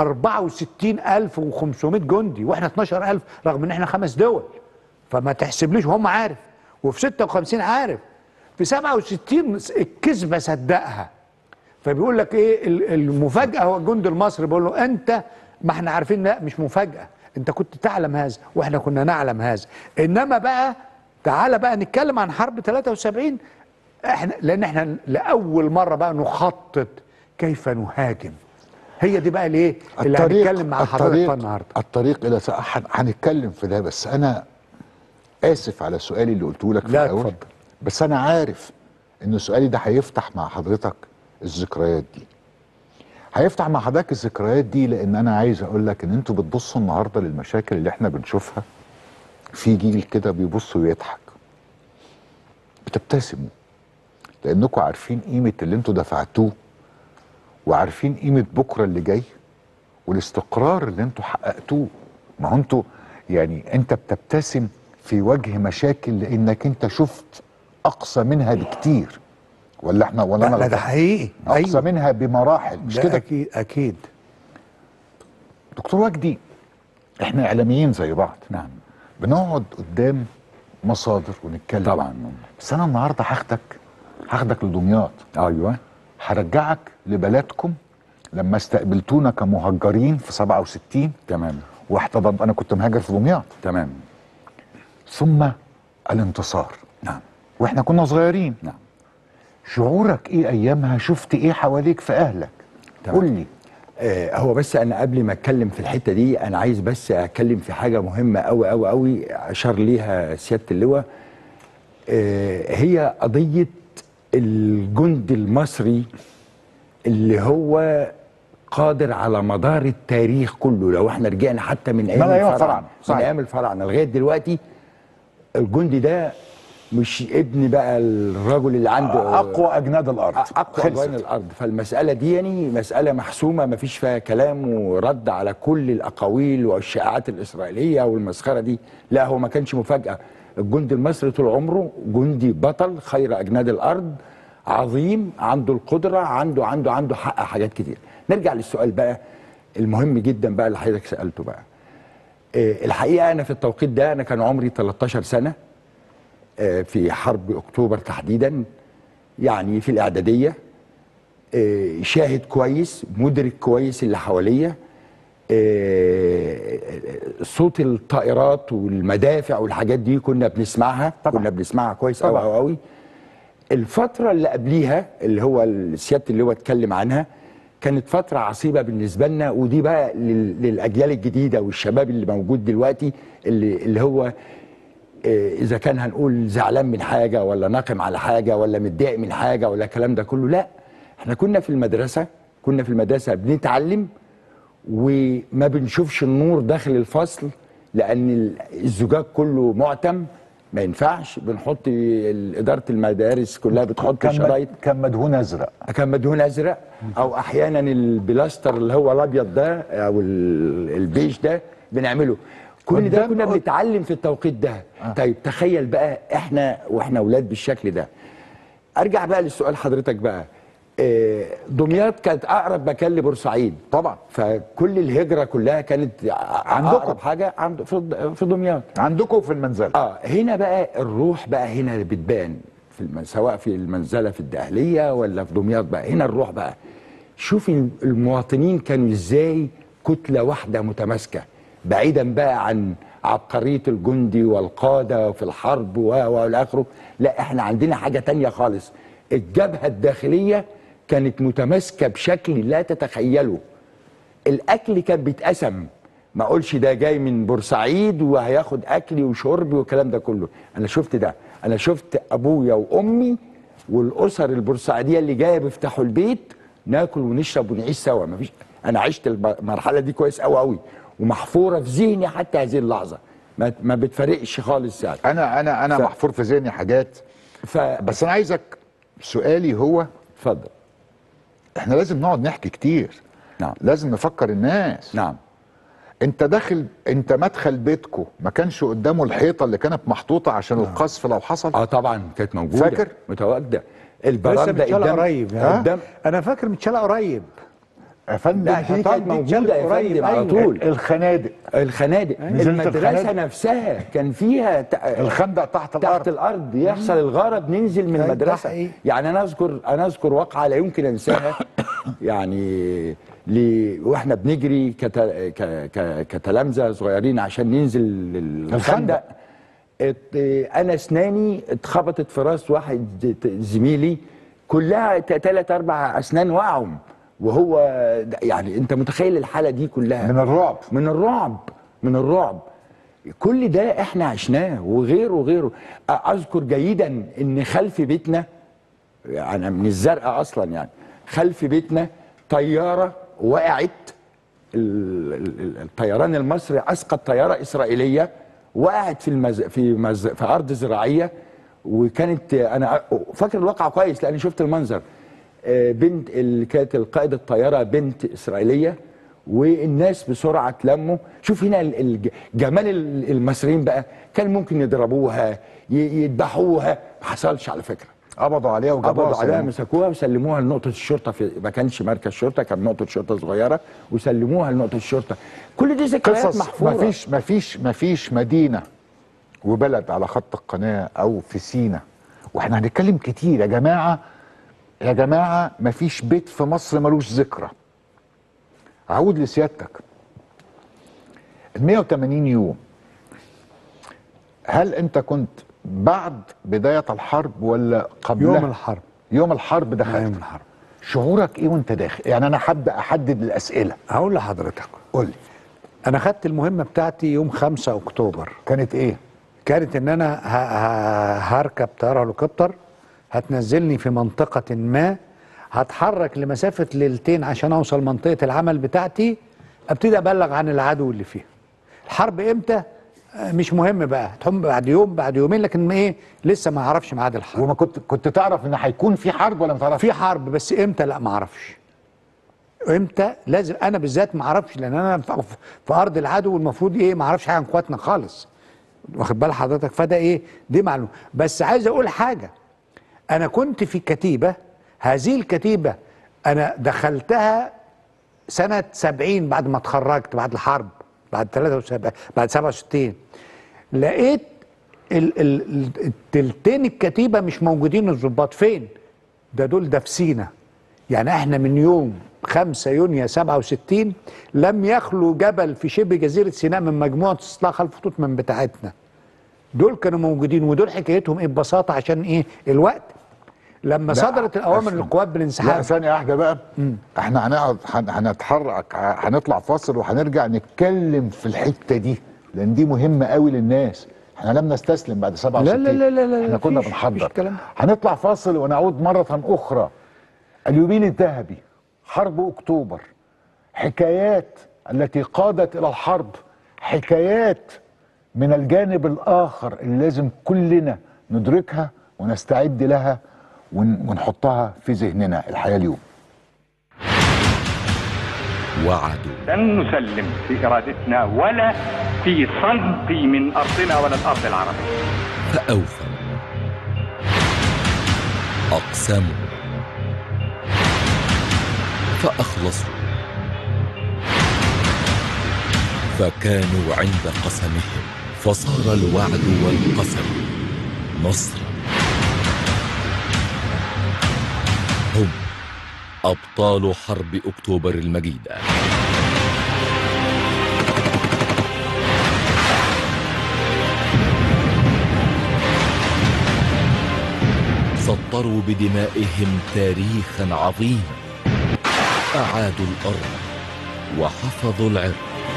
64500 جندي واحنا 12000 رغم ان احنا خمس دول فما تحسبليش وهم عارف وفي 56 عارف في 67 الكذبه صدقها فبيقول لك ايه ال- المفاجاه هو الجندي المصري بيقول له انت ما احنا عارفين لا مش مفاجاه انت كنت تعلم هذا واحنا كنا نعلم هذا انما بقى تعالى بقى نتكلم عن حرب 73 احنا لان احنا لاول مره بقى نخطط كيف نهاجم هي دي بقى الايه اللي هنتكلم مع حضرتك فيها النهارده الطريق الى س- هن- هنتكلم في ده بس انا اسف على سؤالي اللي قلته لك في لا، الاول اتفضل. بس انا عارف ان سؤالي ده هيفتح مع حضرتك الذكريات دي هيفتح مع حضرتك الذكريات دي لان انا عايز اقول لك ان انتوا بتبصوا النهارده للمشاكل اللي احنا بنشوفها في جيل كده بيبص ويضحك بتبتسموا لانكم عارفين قيمه اللي انتوا دفعتوه وعارفين قيمه بكره اللي جاي والاستقرار اللي انتوا حققتوه ما هو انتوا يعني انت بتبتسم في وجه مشاكل لانك انت شفت اقصى منها بكتير ولا احنا ولا انا لا, لا ده غلطان؟ حقيقي اقصى منها بمراحل مش ده كده اكيد اكيد دكتور وجدي احنا اعلاميين زي بعض نعم بنقعد قدام مصادر ونتكلم طبعا بس انا النهارده هاخدك هاخدك لدمياط ايوه هرجعك لبلدكم لما استقبلتونا كمهجرين في 67 تمام واحتضن انا كنت مهاجر في دمياط تمام ثم الانتصار نعم واحنا كنا صغيرين نعم شعورك ايه ايامها شفت ايه حواليك في اهلك تمام. قول لي آه هو بس انا قبل ما اتكلم في الحته دي انا عايز بس اتكلم في حاجه مهمه قوي قوي قوي اشار ليها سياده اللواء آه هي قضيه الجند المصري اللي هو قادر على مدار التاريخ كله لو احنا رجعنا حتى من ايام من أيام الفراعنه الفراعنة، من صحيح. ايام الفراعنه لغايه دلوقتي الجندي ده مش ابن بقى الرجل اللي عنده اقوى اجناد الارض اقوى خلصت. اجوان الارض فالمساله دي يعني مساله محسومه ما فيش فيها كلام ورد على كل الاقاويل والشائعات الاسرائيليه والمسخره دي لا هو ما كانش مفاجاه الجندي المصري طول عمره جندي بطل خير اجناد الارض عظيم عنده القدره عنده عنده عنده حق حاجات كتير نرجع للسؤال بقى المهم جدا بقى اللي حضرتك سالته بقى آه، الحقيقه انا في التوقيت ده انا كان عمري 13 سنه آه، في حرب اكتوبر تحديدا يعني في الاعداديه آه، شاهد كويس مدرك كويس اللي حواليا آه، صوت الطائرات والمدافع والحاجات دي كنا بنسمعها طبعا. كنا بنسمعها كويس قوي طبعا. قوي قوي الفترة اللي قبليها اللي هو سيادة اللي هو اتكلم عنها كانت فترة عصيبة بالنسبة لنا ودي بقى لل- للأجيال الجديدة والشباب اللي موجود دلوقتي اللي, اللي هو آه، إذا كان هنقول زعلان من حاجة ولا ناقم على حاجة ولا متضايق من حاجة ولا الكلام ده كله لا احنا كنا في المدرسة كنا في المدرسة بنتعلم وما بنشوفش النور داخل الفصل لان ال- الزجاج كله معتم ما ينفعش بنحط ال- اداره المدارس كلها بتحط كان شرايط مد- كان مدهون ازرق كان مدهون ازرق او احيانا البلاستر اللي هو الابيض ده او ال- البيج ده بنعمله كل ده قدام- كنا بنتعلم في التوقيت ده طيب تخيل بقى احنا واحنا اولاد بالشكل ده ارجع بقى للسؤال حضرتك بقى آه، دمياط كانت اقرب مكان لبورسعيد طبعا فكل الهجره كلها كانت عندكم. اقرب حاجه عند في في دمياط عندكم في المنزل اه هنا بقى الروح بقى هنا اللي بتبان في الم... سواء في المنزله في الدقهليه ولا في دمياط بقى هنا الروح بقى شوف المواطنين كانوا ازاي كتله واحده متماسكه بعيدا بقى عن عبقريه الجندي والقاده في الحرب و والى اخره لا احنا عندنا حاجه تانية خالص الجبهه الداخليه كانت متماسكه بشكل لا تتخيله الاكل كان بيتقسم ما اقولش ده جاي من بورسعيد وهياخد اكلي وشربي والكلام ده كله انا شفت ده انا شفت ابويا وامي والاسر البورسعيديه اللي جايه بيفتحوا البيت ناكل ونشرب ونعيش سوا مفيش انا عشت الب- المرحله دي كويس قوي قوي ومحفوره في ذهني حتى هذه اللحظه ما, ما بتفرقش خالص يعني انا انا انا ف- محفور في ذهني حاجات ف بس انا عايزك سؤالي هو اتفضل احنا لازم نقعد نحكي كتير نعم لازم نفكر الناس نعم انت داخل انت مدخل بيتكو ما كانش قدامه الحيطه اللي كانت محطوطه عشان القذف لو حصل اه طبعا كانت موجوده فاكر؟ متواجده لسه البرامده متشالة قدام قريب يعني. قدام انا فاكر متشالة قريب يا فندم لا دي طبعاً كانت دي موجوده يا قريب، فندم على أيوة. طول الخنادق الخنادق نزلت المدرسه الخنادق؟ نفسها كان فيها ت- الخندق تحت تحت الارض الارض يحصل الغاره بننزل من أيوة، ده المدرسه حقيقي. يعني انا اذكر انا اذكر واقعه لا يمكن انساها يعني ل... واحنا بنجري كت... ك... ك... كتلامذه صغيرين عشان ننزل الخندق الخندق. ات... انا اسناني اتخبطت في راس واحد ت- زميلي كلها ثلاث اربع اسنان وقعوا وهو ده- يعني انت متخيل الحاله دي كلها من الرعب من الرعب من الرعب كل ده احنا عشناه وغيره وغيره أ- اذكر جيدا ان خلف بيتنا انا من الزرقاء اصلا يعني خلف بيتنا طياره وقعت ال- ال- ال- الطيران المصري اسقط طياره اسرائيليه وقعت في المز... في مز... في ارض زراعيه وكانت انا فاكر الواقعه كويس لاني شفت المنظر آه، بنت اللي كانت القائد الطياره بنت اسرائيليه والناس بسرعه اتلموا شوف هنا ال- الج- جمال ال- المصريين بقى كان ممكن يضربوها ي- يذبحوها ما حصلش على فكره قبضوا عليها وجابوها قبضوا عليها سلام. مسكوها وسلموها لنقطه الشرطه في ما كانش مركز شرطه كان نقطه شرطه صغيره وسلموها لنقطه الشرطه كل دي ذكريات قصص محفوره مفيش مفيش مفيش مدينه وبلد على خط القناه او في سينا واحنا هنتكلم كتير يا جماعه يا جماعه مفيش بيت في مصر ملوش ذكرى اعود لسيادتك ال 180 يوم هل انت كنت بعد بدايه الحرب ولا قبلها يوم الحرب يوم الحرب دخلت يوم الحرب شعورك ايه وانت داخل يعني انا هبدا احدد الاسئله هقول لحضرتك قول لي انا خدت المهمه بتاعتي يوم 5 اكتوبر كانت ايه كانت ان انا ه- ه- هركب طياره هليكوبتر هتنزلني في منطقه ما هتحرك لمسافه ليلتين عشان اوصل منطقه العمل بتاعتي ابتدي ابلغ عن العدو اللي فيها الحرب امتى آه، مش مهم بقى هتهم بعد يوم بعد يومين لكن ايه لسه ما اعرفش ميعاد الحرب وما كنت كنت تعرف ان هيكون في حرب ولا ما تعرفش في حرب بس امتى لا ما اعرفش امتى لازم انا بالذات ما اعرفش لان انا في في ارض العدو والمفروض ايه ما اعرفش حاجه عن اخواتنا خالص واخد بال حضرتك فده ايه دي معلومه بس عايز اقول حاجه انا كنت في كتيبه هذه الكتيبه انا دخلتها سنه 70 بعد ما اتخرجت بعد الحرب بعد 73 بعد 67 لقيت ال- ال- ال- التلتين الكتيبه مش موجودين الضباط فين؟ ده دول ده في سينا يعني احنا من يوم 5 يونيو 67 لم يخلو جبل في شبه جزيره سيناء من مجموعه استصلاح الخطوط من بتاعتنا دول كانوا موجودين ودول حكايتهم ايه ببساطه عشان ايه الوقت لما لا، صدرت الاوامر أسلم. للقوات لا بالانسحاب ثانية واحدة بقى احنا هنقعد هن- هنتحرك ه- هنطلع فاصل وهنرجع نتكلم في الحتة دي لان دي مهمة قوي للناس احنا لم نستسلم بعد 67 لا لا لا لا، احنا كنا مفيش- مفيش بنحضر الكلام ده. هنطلع فاصل ونعود مرة اخرى اليوبيل الذهبي حرب اكتوبر حكايات التي قادت الى الحرب حكايات من الجانب الاخر اللي لازم كلنا ندركها ونستعد لها ون- ونحطها في ذهننا الحياه اليوم وعدوا لن نسلم في ارادتنا ولا في سنتي من ارضنا ولا الارض العربيه فأوفوا أقسموا فأخلصوا فكانوا عند قسمهم فصار الوعد والقسم نصرا هم أبطال حرب أكتوبر المجيدة سطروا بدمائهم تاريخا عظيما أعادوا الأرض وحفظوا العرض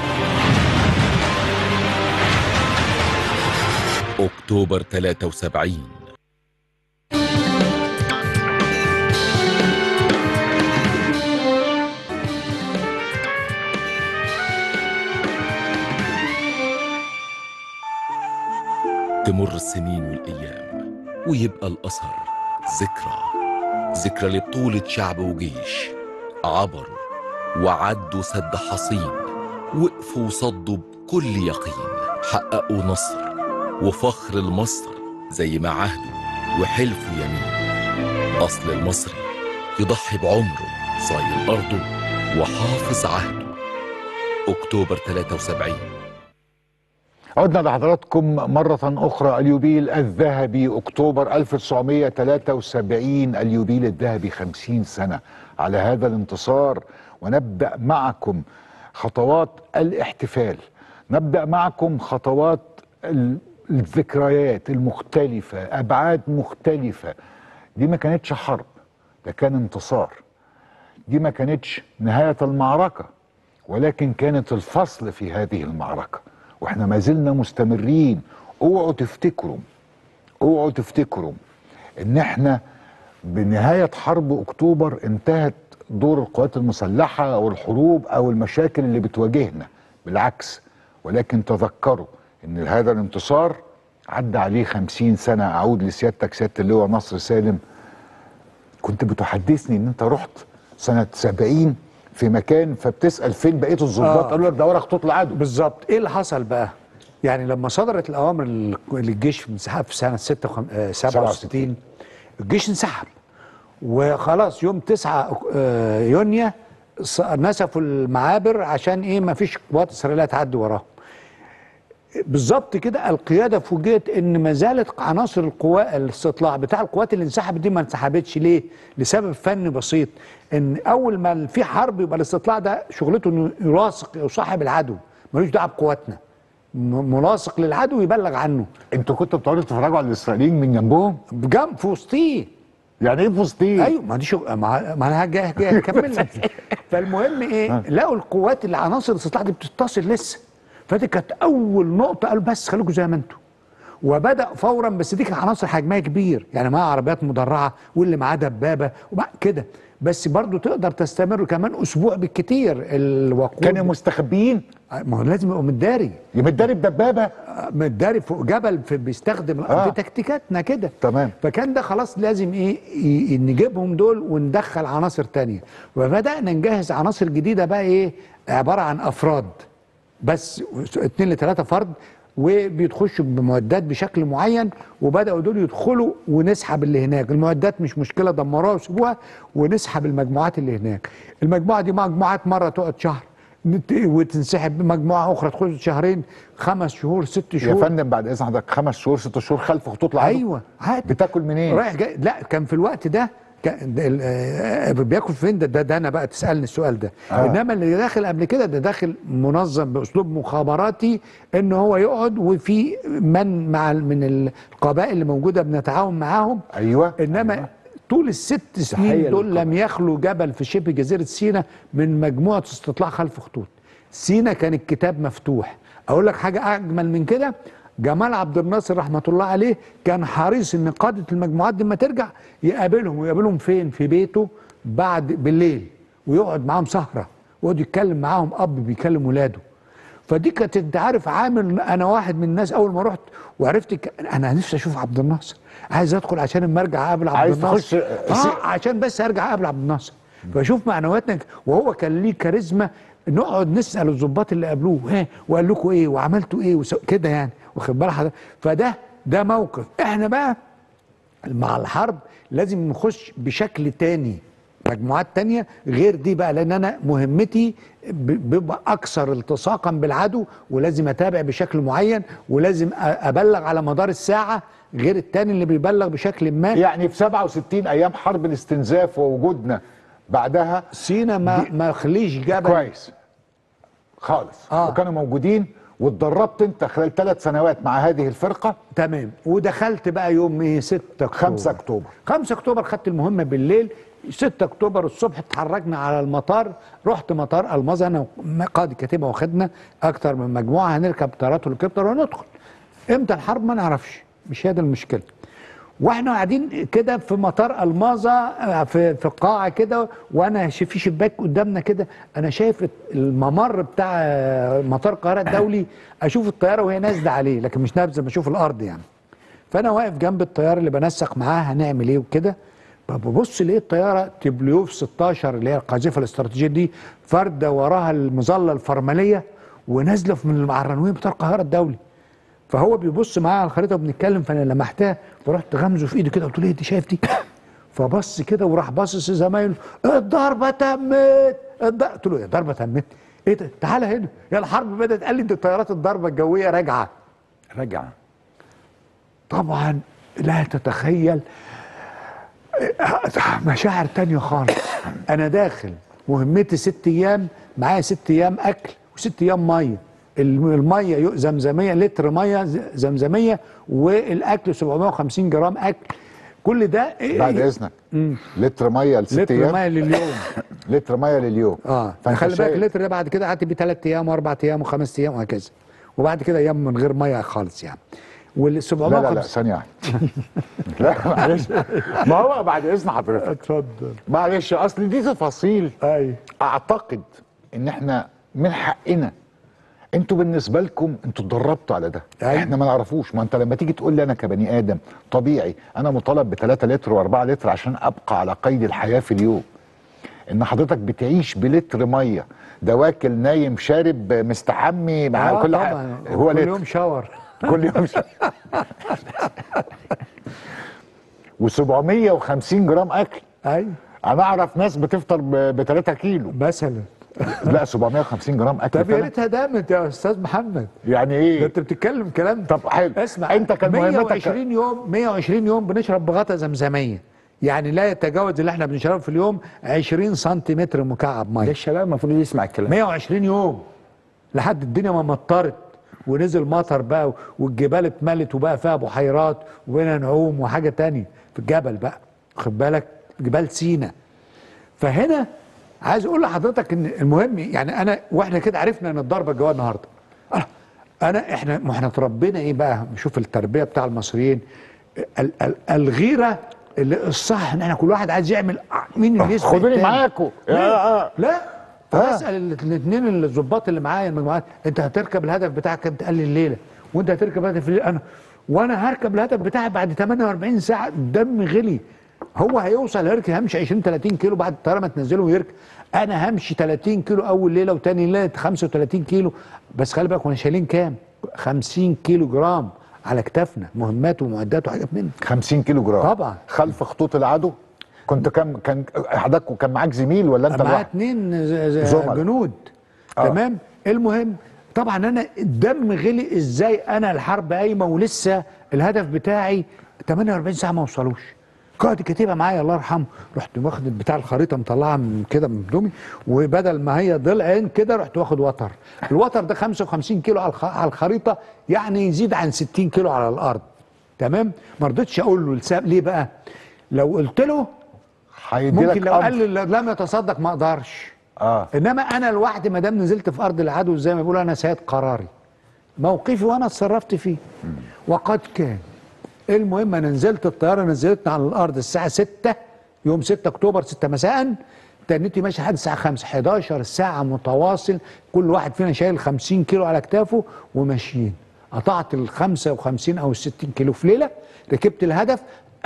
أكتوبر 73 تمر السنين والأيام ويبقى الأثر ذكرى ذكرى لبطولة شعب وجيش عبروا وعدوا سد حصين وقفوا وصدوا بكل يقين حققوا نصر وفخر لمصر زي ما عهدوا وحلفوا يمين أصل المصري يضحي بعمره صايل أرضه وحافظ عهده أكتوبر 73 عدنا لحضراتكم مرة أخرى اليوبيل الذهبي أكتوبر 1973 اليوبيل الذهبي 50 سنة على هذا الانتصار ونبدأ معكم خطوات الاحتفال نبدأ معكم خطوات ال- الذكريات المختلفة أبعاد مختلفة دي ما كانتش حرب ده كان انتصار دي ما كانتش نهاية المعركة ولكن كانت الفصل في هذه المعركة واحنا ما زلنا مستمرين اوعوا تفتكروا اوعوا تفتكروا ان احنا بنهاية حرب اكتوبر انتهت دور القوات المسلحة او الحروب او المشاكل اللي بتواجهنا بالعكس ولكن تذكروا ان هذا الانتصار عدى عليه خمسين سنة اعود لسيادتك سيادة اللواء نصر سالم كنت بتحدثني ان انت رحت سنة سبعين في مكان فبتسال فين بقيه الظباط آه. قالوا لك ده ورا خطوط العدو بالظبط ايه اللي حصل بقى يعني لما صدرت الاوامر لل- للجيش في انسحاب في سنه 66 67 الجيش انسحب وخلاص يوم 9 آه، يونيو ص- نسفوا المعابر عشان ايه ما فيش قوات اسرائيليه تعدي وراهم بالظبط كده القياده فوجئت ان ما زالت عناصر القوى الاستطلاع بتاع القوات اللي انسحبت دي ما انسحبتش ليه؟ لسبب فني بسيط ان اول ما في حرب يبقى الاستطلاع ده شغلته انه يلاصق يصاحب العدو ملوش دعوه بقواتنا م- ملاصق للعدو يبلغ عنه انتوا كنتوا بتقعدوا تتفرجوا على الاسرائيليين من جنبهم بجنب في وسطيه يعني ايه في وسطيه ايوه ما دي شغل ما ما انا جاي جاي اكمل لك فالمهم ايه لقوا القوات اللي عناصر الاستطلاع دي بتتصل لسه فدي كانت اول نقطه قالوا بس خليكم زي ما انتم وبدا فورا بس دي كانت عناصر حجمها كبير يعني معاها عربيات مدرعه واللي معاه دبابه ومع كده بس برضو تقدر تستمر كمان اسبوع بالكتير الوقود كانوا مستخبيين ما هو لازم يبقوا متداري يمداري بدبابه متداري فوق جبل في بيستخدم آه. آه. تكتيكاتنا كده تمام. فكان ده خلاص لازم ايه ي- نجيبهم دول وندخل عناصر تانية وبدأنا نجهز عناصر جديدة بقى ايه عبارة عن افراد بس اتنين لتلاتة فرد وبيتخشوا بمعدات بشكل معين وبدأوا دول يدخلوا ونسحب اللي هناك المعدات مش مشكلة دمروها وسيبوها ونسحب المجموعات اللي هناك المجموعة دي مجموعات مرة تقعد شهر نت- وتنسحب مجموعة أخرى تخش شهرين خمس شهور ست يا شهور فندم بعد اذن حضرتك خمس شهور ست شهور خلف خطوط العدو ايوه عادي بتاكل منين؟ رايح جاي لا كان في الوقت ده كان ده ال- آه، بياكل فين ده, ده ده انا بقى تسالني السؤال ده آه. آه. انما اللي داخل قبل كده ده داخل منظم باسلوب مخابراتي ان هو يقعد وفي من مع ال- من القبائل اللي موجوده بنتعاون معاهم ايوه انما أيوة. طول الست سنين تحية دول للقبائل. لم يخلو جبل في شبه جزيره سيناء من مجموعه استطلاع خلف خطوط سيناء كان الكتاب مفتوح اقول لك حاجه اجمل من كده جمال عبد الناصر رحمه الله عليه كان حريص ان قاده المجموعات دي لما ترجع يقابلهم ويقابلهم فين في بيته بعد بالليل ويقعد معاهم سهره ويقعد يتكلم معاهم اب بيكلم ولاده فدي كانت انت عارف عامل انا واحد من الناس اول ما رحت وعرفت ك... انا نفسي اشوف عبد الناصر عايز ادخل عشان اما ارجع اقابل عبد عايز الناصر تخش- اه عشان بس ارجع اقابل عبد الناصر فاشوف معنوياتنا وهو كان ليه كاريزما نقعد نسال الضباط اللي قابلوه ها وقال لكم ايه وعملتوا ايه وسو... كده يعني واخد بال حضرتك فده ده موقف احنا بقى مع الحرب لازم نخش بشكل تاني مجموعات تانية غير دي بقى لان انا مهمتي ب- بيبقى اكثر التصاقا بالعدو ولازم اتابع بشكل معين ولازم أ- ابلغ على مدار الساعة غير التاني اللي بيبلغ بشكل ما يعني في 67 ايام حرب الاستنزاف ووجودنا بعدها سينا ما ما خليش جبل كويس خالص آه. وكانوا موجودين واتدربت انت خلال ثلاث سنوات مع هذه الفرقه تمام ودخلت بقى يوم ايه 6 اكتوبر 5 اكتوبر 5 اكتوبر خدت المهمه بالليل 6 اكتوبر الصبح اتحركنا على المطار رحت مطار المظة انا قائد الكتيبه واخدنا اكتر من مجموعه هنركب طيارات هليكوبتر وندخل امتى الحرب ما نعرفش مش هي دي المشكله واحنا قاعدين كده في مطار الماظة آه، في في قاعه كده وانا ش- في شباك قدامنا كده انا شايف الممر بتاع آه، مطار القاهره الدولي اشوف الطياره وهي نازله عليه لكن مش نازله بشوف الارض يعني فانا واقف جنب الطياره اللي بنسق معاه هنعمل ايه وكده فببص لقيت الطياره تبليوف 16 اللي هي القاذفه الاستراتيجيه دي فرده وراها المظله الفرمليه ونازله من على الرنويه بتاع القاهره الدولي فهو بيبص معايا على الخريطه وبنتكلم فانا لمحتها فرحت غمزه في ايدي كده قلت له ايه دي شايف دي فبص كده وراح باصص لزمايله الضربه تمت الض- قلت له يا ضربه تمت ايه ده تعالى هنا يا الحرب بدات قال لي دي طيارات الضربه الجويه راجعه رجع طبعا لا تتخيل مشاعر تانية خالص انا داخل مهمتي ست ايام معايا ست ايام اكل وست ايام ميه الم- الميه يو- زمزميه لتر ميه ز- زمزميه والاكل 750 جرام اكل كل ده بعد اذنك لتر ميه لست لتر ايام ميه لليوم لتر ميه لليوم اه فانت خلي بالك شايف- اللتر ده بعد كده قعدت بيه ثلاث ايام واربع ايام وخمس ايام وهكذا وبعد كده ايام من غير ميه خالص يعني وال لا 750 لا لا ثانيه واحده لا معلش ما هو بعد اذن حضرتك اتفضل معلش اصل دي تفاصيل اي اعتقد ان احنا من حقنا انتوا بالنسبه لكم انتوا اتدربتوا على ده أيوة. احنا ما نعرفوش ما انت لما تيجي تقول لي انا كبني ادم طبيعي انا مطالب ب 3 لتر و4 لتر عشان ابقى على قيد الحياه في اليوم ان حضرتك بتعيش بلتر ميه ده واكل نايم شارب مستحمي مع آه كل حاجه طبعا هو كل لتر يوم شاور كل يوم و750 جرام اكل ايوه انا اعرف ناس بتفطر ب 3 كيلو مثلا لا 750 750 جرام اكل طب يا فعلا. ريتها دامت يا استاذ محمد يعني ده ايه انت بتتكلم كلام طب حلو اسمع انت كان مهمتك 120 يوم 120 يوم بنشرب بغطا زمزميه يعني لا يتجاوز اللي احنا بنشربه في اليوم 20 سنتيمتر مكعب ده ميه الشباب المفروض يسمع الكلام 120 يوم لحد الدنيا ما مطرت ونزل مطر بقى والجبال اتملت وبقى فيها بحيرات وبقينا نعوم وحاجه تانية في الجبل بقى خد بالك جبال سينا فهنا عايز اقول لحضرتك ان المهم يعني انا واحنا كده عرفنا ان الضربه الجويه النهارده آه، انا احنا ما احنا اتربينا ايه بقى شوف التربيه بتاع المصريين ال ال الغيره اللي الصح ان احنا كل واحد عايز يعمل مين اللي يسبق خدوني التاني. معاكم ليه؟ آه. لا فبسال الاثنين الظباط اللي معايا المجموعات انت هتركب الهدف بتاعك امتى؟ قال لي الليله وانت هتركب الهدف الليله انا وانا هركب الهدف بتاعي بعد 48 ساعه دم غلي هو هيوصل هيركب همشي 20 30 كيلو بعد الطياره ما تنزله ويركب انا همشي 30 كيلو اول ليله وتاني ليله 35 كيلو بس خلي بالك وانا شايلين كام 50 كيلو جرام على كتافنا مهمات ومعدات وحاجات من 50 كيلو جرام طبعا. خلف خطوط العدو كنت كم كان حضرتك كان معاك زميل ولا انت معاه لوحدك؟ اتنين ز- ز- زملاء. جنود آه. تمام المهم طبعا انا الدم غلي ازاي انا الحرب قايمه ولسه الهدف بتاعي 48 ساعه ما وصلوش قائد الكتيبه معايا الله يرحمه رحت واخد بتاع الخريطه مطلعها من كده من هدومي وبدل ما هي ضلعين كده رحت واخد وتر الوتر ده 55 كيلو على الخ- على الخريطه يعني يزيد عن 60 كيلو على الارض تمام ما رضيتش اقول له السبب ليه بقى لو قلت له هيدي ممكن لك لو أمر. قال لي لم يتصدق ما اقدرش اه انما انا لوحدي ما دام نزلت في ارض العدو زي ما بيقولوا انا سيد قراري موقفي وانا اتصرفت فيه وقد كان المهم انا نزلت الطياره نزلتنا على الارض الساعه 6 يوم 6 اكتوبر 6 مساء تنتي ماشي لحد الساعه 5 11 ساعه متواصل كل واحد فينا شايل 50 كيلو على كتافه وماشيين قطعت ال 55 او ال 60 كيلو في ليله ركبت الهدف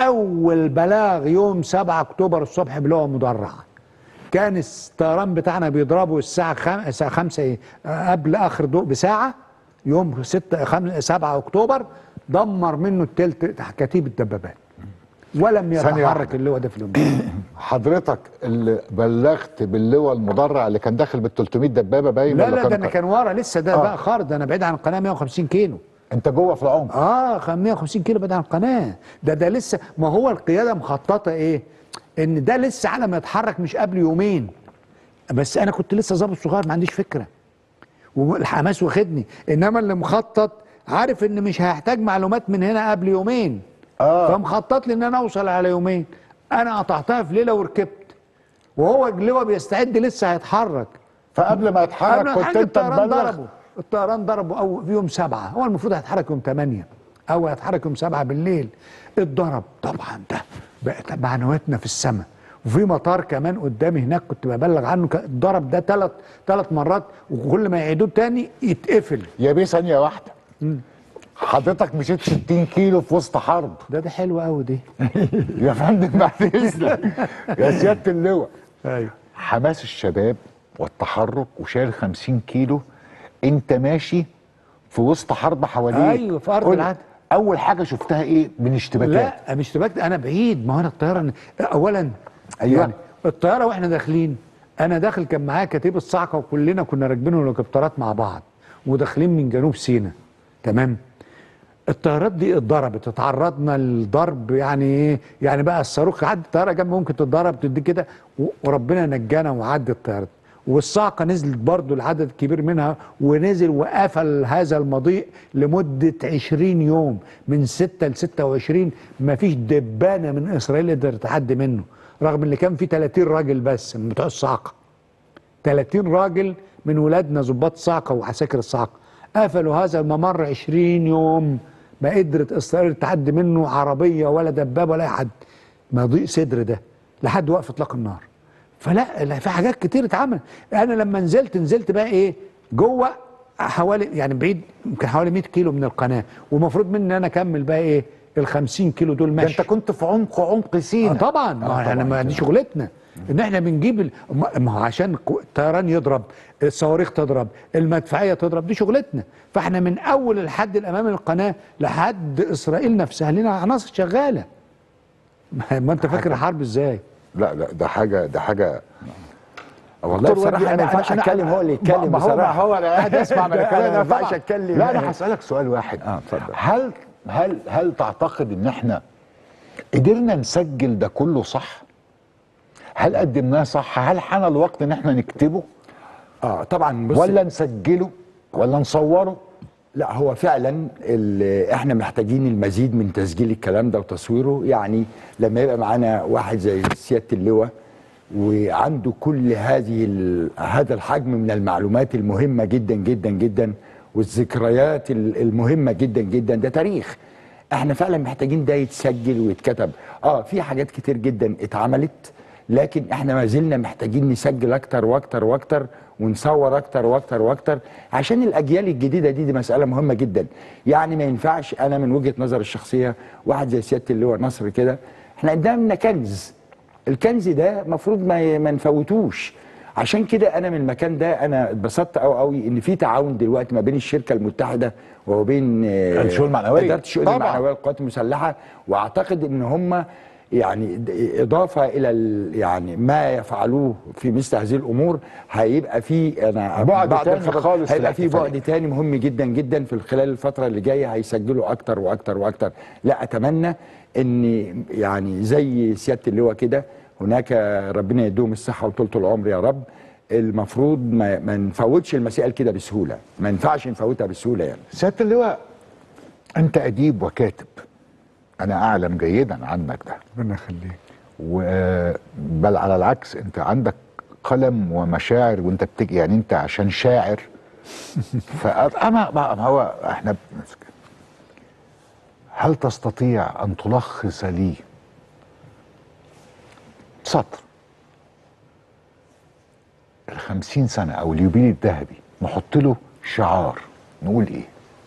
اول بلاغ يوم 7 اكتوبر الصبح بلغه مدرعه كان الطيران بتاعنا بيضربوا الساعة خم... الساعة 5 إيه؟ آه، قبل آخر ضوء بساعة يوم 6 خم... 7 أكتوبر دمر منه التلت كتيبة دبابات ولم ثانية يتحرك واحدة. اللواء ده في اليوم ده. حضرتك اللي بلغت باللواء المدرع اللي كان داخل بال 300 دبابه باين لا ولا لا ده انا كان ورا لسه ده آه. بقى خالص ده انا بعيد عن القناه 150 كيلو انت جوه في العمق اه خ- 150 كيلو بعيد عن القناه ده ده لسه ما هو القياده مخططه ايه ان ده لسه على ما يتحرك مش قبل يومين بس انا كنت لسه ظابط صغير ما عنديش فكره والحماس واخدني انما اللي مخطط عارف ان مش هيحتاج معلومات من هنا قبل يومين آه. فمخطط لي ان انا اوصل على يومين انا قطعتها في ليله وركبت وهو اللواء بيستعد لسه هيتحرك فقبل ما يتحرك قبل كنت حاجة انت الطيران مبلغ ضربه الطيران ضربه أو في يوم سبعة هو المفروض هيتحرك يوم ثمانية أو هيتحرك يوم سبعة بالليل اتضرب طبعا ده بقت معنوياتنا في السماء وفي مطار كمان قدامي هناك كنت ببلغ عنه كان اتضرب ده ثلاث ثلاث مرات وكل ما يعيدوه تاني يتقفل يا بيه ثانيه واحده حضرتك مشيت 60 كيلو في وسط حرب ده ده حلو قوي دي يا فندم بعد اذنك يا سياده اللواء ايوه حماس الشباب والتحرك وشايل 50 كيلو انت ماشي في وسط حرب حواليك أيوة، في أرض قول- العدو. اول حاجه شفتها ايه من اشتباكات لا مش اشتباك انا بعيد ما هو انا الطياره اولا أيوة. يعني الطياره واحنا داخلين انا داخل كان معايا كتيب الصاعقه وكلنا كنا راكبين الهليكوبترات مع بعض وداخلين من جنوب سيناء تمام الطيارات دي اتضربت اتعرضنا للضرب يعني ايه يعني بقى الصاروخ عدى الطياره جنب ممكن تتضرب تدي كده و- وربنا نجانا وعدت الطيارات والصاعقه نزلت برضو العدد كبير منها ونزل وقفل هذا المضيق لمده 20 يوم من 6 ل 26 ما فيش دبانه من اسرائيل قدرت تعدي منه رغم ان كان في 30 راجل بس من بتوع الصاعقه 30 راجل من ولادنا ضباط صاعقه وعساكر الصاعقه قفلوا هذا الممر 20 يوم ما قدرت اسرائيل تعدي منه عربيه ولا دبابه ولا أي حد مضيق صدر ده لحد وقف اطلاق النار فلا لا، في حاجات كتير اتعمل انا لما نزلت نزلت بقى ايه جوه حوالي يعني بعيد يمكن حوالي 100 كيلو من القناه ومفروض مني ان انا اكمل بقى ايه ال 50 كيلو دول ده ماشي انت كنت في عمق عمق آه سينا طبعا ما آه احنا ما دي شغلتنا ان احنا بنجيب ال- ما ما هو عشان كو- الطيران يضرب الصواريخ تضرب المدفعيه تضرب دي شغلتنا فاحنا من اول الحد الامامي للقناه لحد اسرائيل نفسها لنا عناصر شغاله ما ما انت فاكر الحرب ازاي لا لا ده حاجه ده حاجه والله دكتور بصراحه وجدي، انا ما ينفعش اتكلم هو اللي يتكلم ما هو ما بصراحه هو انا قاعد اسمع من الكلام أنا ما ينفعش طبعاً. أتكلم. لا انا هسالك سؤال واحد اه اتفضل هل هل هل تعتقد ان احنا قدرنا نسجل ده كله صح؟ هل قدمناه صح؟ هل حان الوقت ان احنا نكتبه اه طبعا بص ولا نسجله ولا نصوره؟ لا هو فعلا ال- احنا محتاجين المزيد من تسجيل الكلام ده وتصويره يعني لما يبقى معانا واحد زي سياده اللواء وعنده كل هذه ال- هذا الحجم من المعلومات المهمه جدا جدا جدا والذكريات ال- المهمه جدا جدا ده تاريخ احنا فعلا محتاجين ده يتسجل ويتكتب اه في حاجات كتير جدا اتعملت لكن احنا ما زلنا محتاجين نسجل اكتر واكتر واكتر ونصور اكتر واكتر واكتر عشان الاجيال الجديده دي دي مساله مهمه جدا يعني ما ينفعش انا من وجهه نظر الشخصيه واحد زي سياده اللواء نصر كده احنا قدامنا كنز الكنز ده المفروض ما ما نفوتوش عشان كده انا من المكان ده انا اتبسطت قوي قوي ان في تعاون دلوقتي ما بين الشركه المتحده وبين آه، الشؤون المعنوية. اداره الشؤون طبعاً. المعنويه للقوات المسلحه واعتقد ان هم يعني د- اضافه الى ال- يعني ما يفعلوه في مثل هذه الامور هيبقى في انا بعد بعد تاني الخبر خالص في هيبقى في الاحتفالية. بعد تاني مهم جدا جدا في خلال الفتره اللي جايه هيسجلوا اكتر واكتر واكتر لا اتمنى ان يعني زي سياده اللواء كده هناك ربنا يديهم الصحه وطولة العمر يا رب المفروض ما, ما نفوتش المسائل كده بسهوله ما ينفعش نفوتها بسهوله يعني سياده اللواء انت اديب وكاتب انا اعلم جيدا عنك ده ربنا يخليك و- بل على العكس انت عندك قلم ومشاعر وانت بتجي يعني انت عشان شاعر فانا ما هو احنا بنمسك. هل تستطيع ان تلخص لي سطر الخمسين سنة او اليوبيل الذهبي نحط له شعار نقول ايه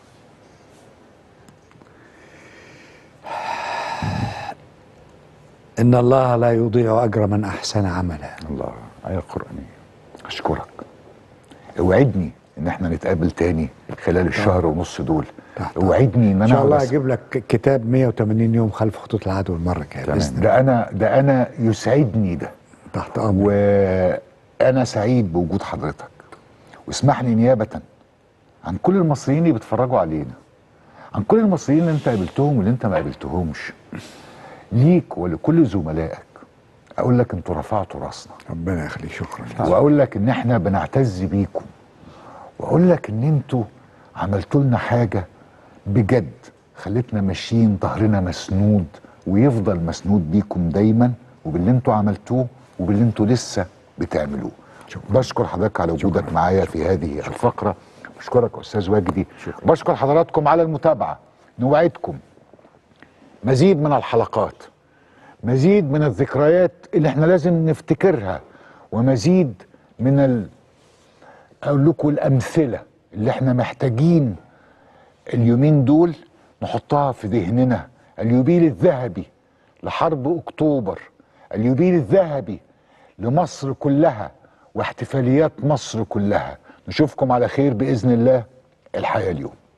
ان الله لا يضيع اجر من احسن عملا الله ايه قرانيه اشكرك اوعدني ان احنا نتقابل تاني خلال الشهر ونص دول تحت اوعدني ان ان شاء انا الله أقعد أس- اجيب لك كتاب 180 يوم خلف خطوط العدو المره الجايه تمام. باذن الله ده انا ده انا يسعدني ده تحت امر وانا سعيد بوجود حضرتك واسمح لي نيابه عن كل المصريين اللي بيتفرجوا علينا عن كل المصريين اللي انت قابلتهم واللي انت ما قابلتهمش ليك ولكل زملائك اقول لك انتوا رفعتوا راسنا ربنا يخليك شكرا واقول لك ان احنا بنعتز بيكم واقول لك ان انتوا عملتوا لنا حاجه بجد خلتنا ماشيين ظهرنا مسنود ويفضل مسنود بيكم دايما وباللي انتوا عملتوه وباللي انتوا لسه بتعملوه بشكر حضرتك على وجودك معايا في هذه الفقره بشكرك استاذ وجدي بشكر حضراتكم على المتابعه نوعدكم مزيد من الحلقات مزيد من الذكريات اللي احنا لازم نفتكرها ومزيد من ال... اقول لكم الامثله اللي احنا محتاجين اليومين دول نحطها في ذهننا اليوبيل الذهبي لحرب اكتوبر اليوبيل الذهبي لمصر كلها واحتفاليات مصر كلها نشوفكم على خير باذن الله الحياه اليوم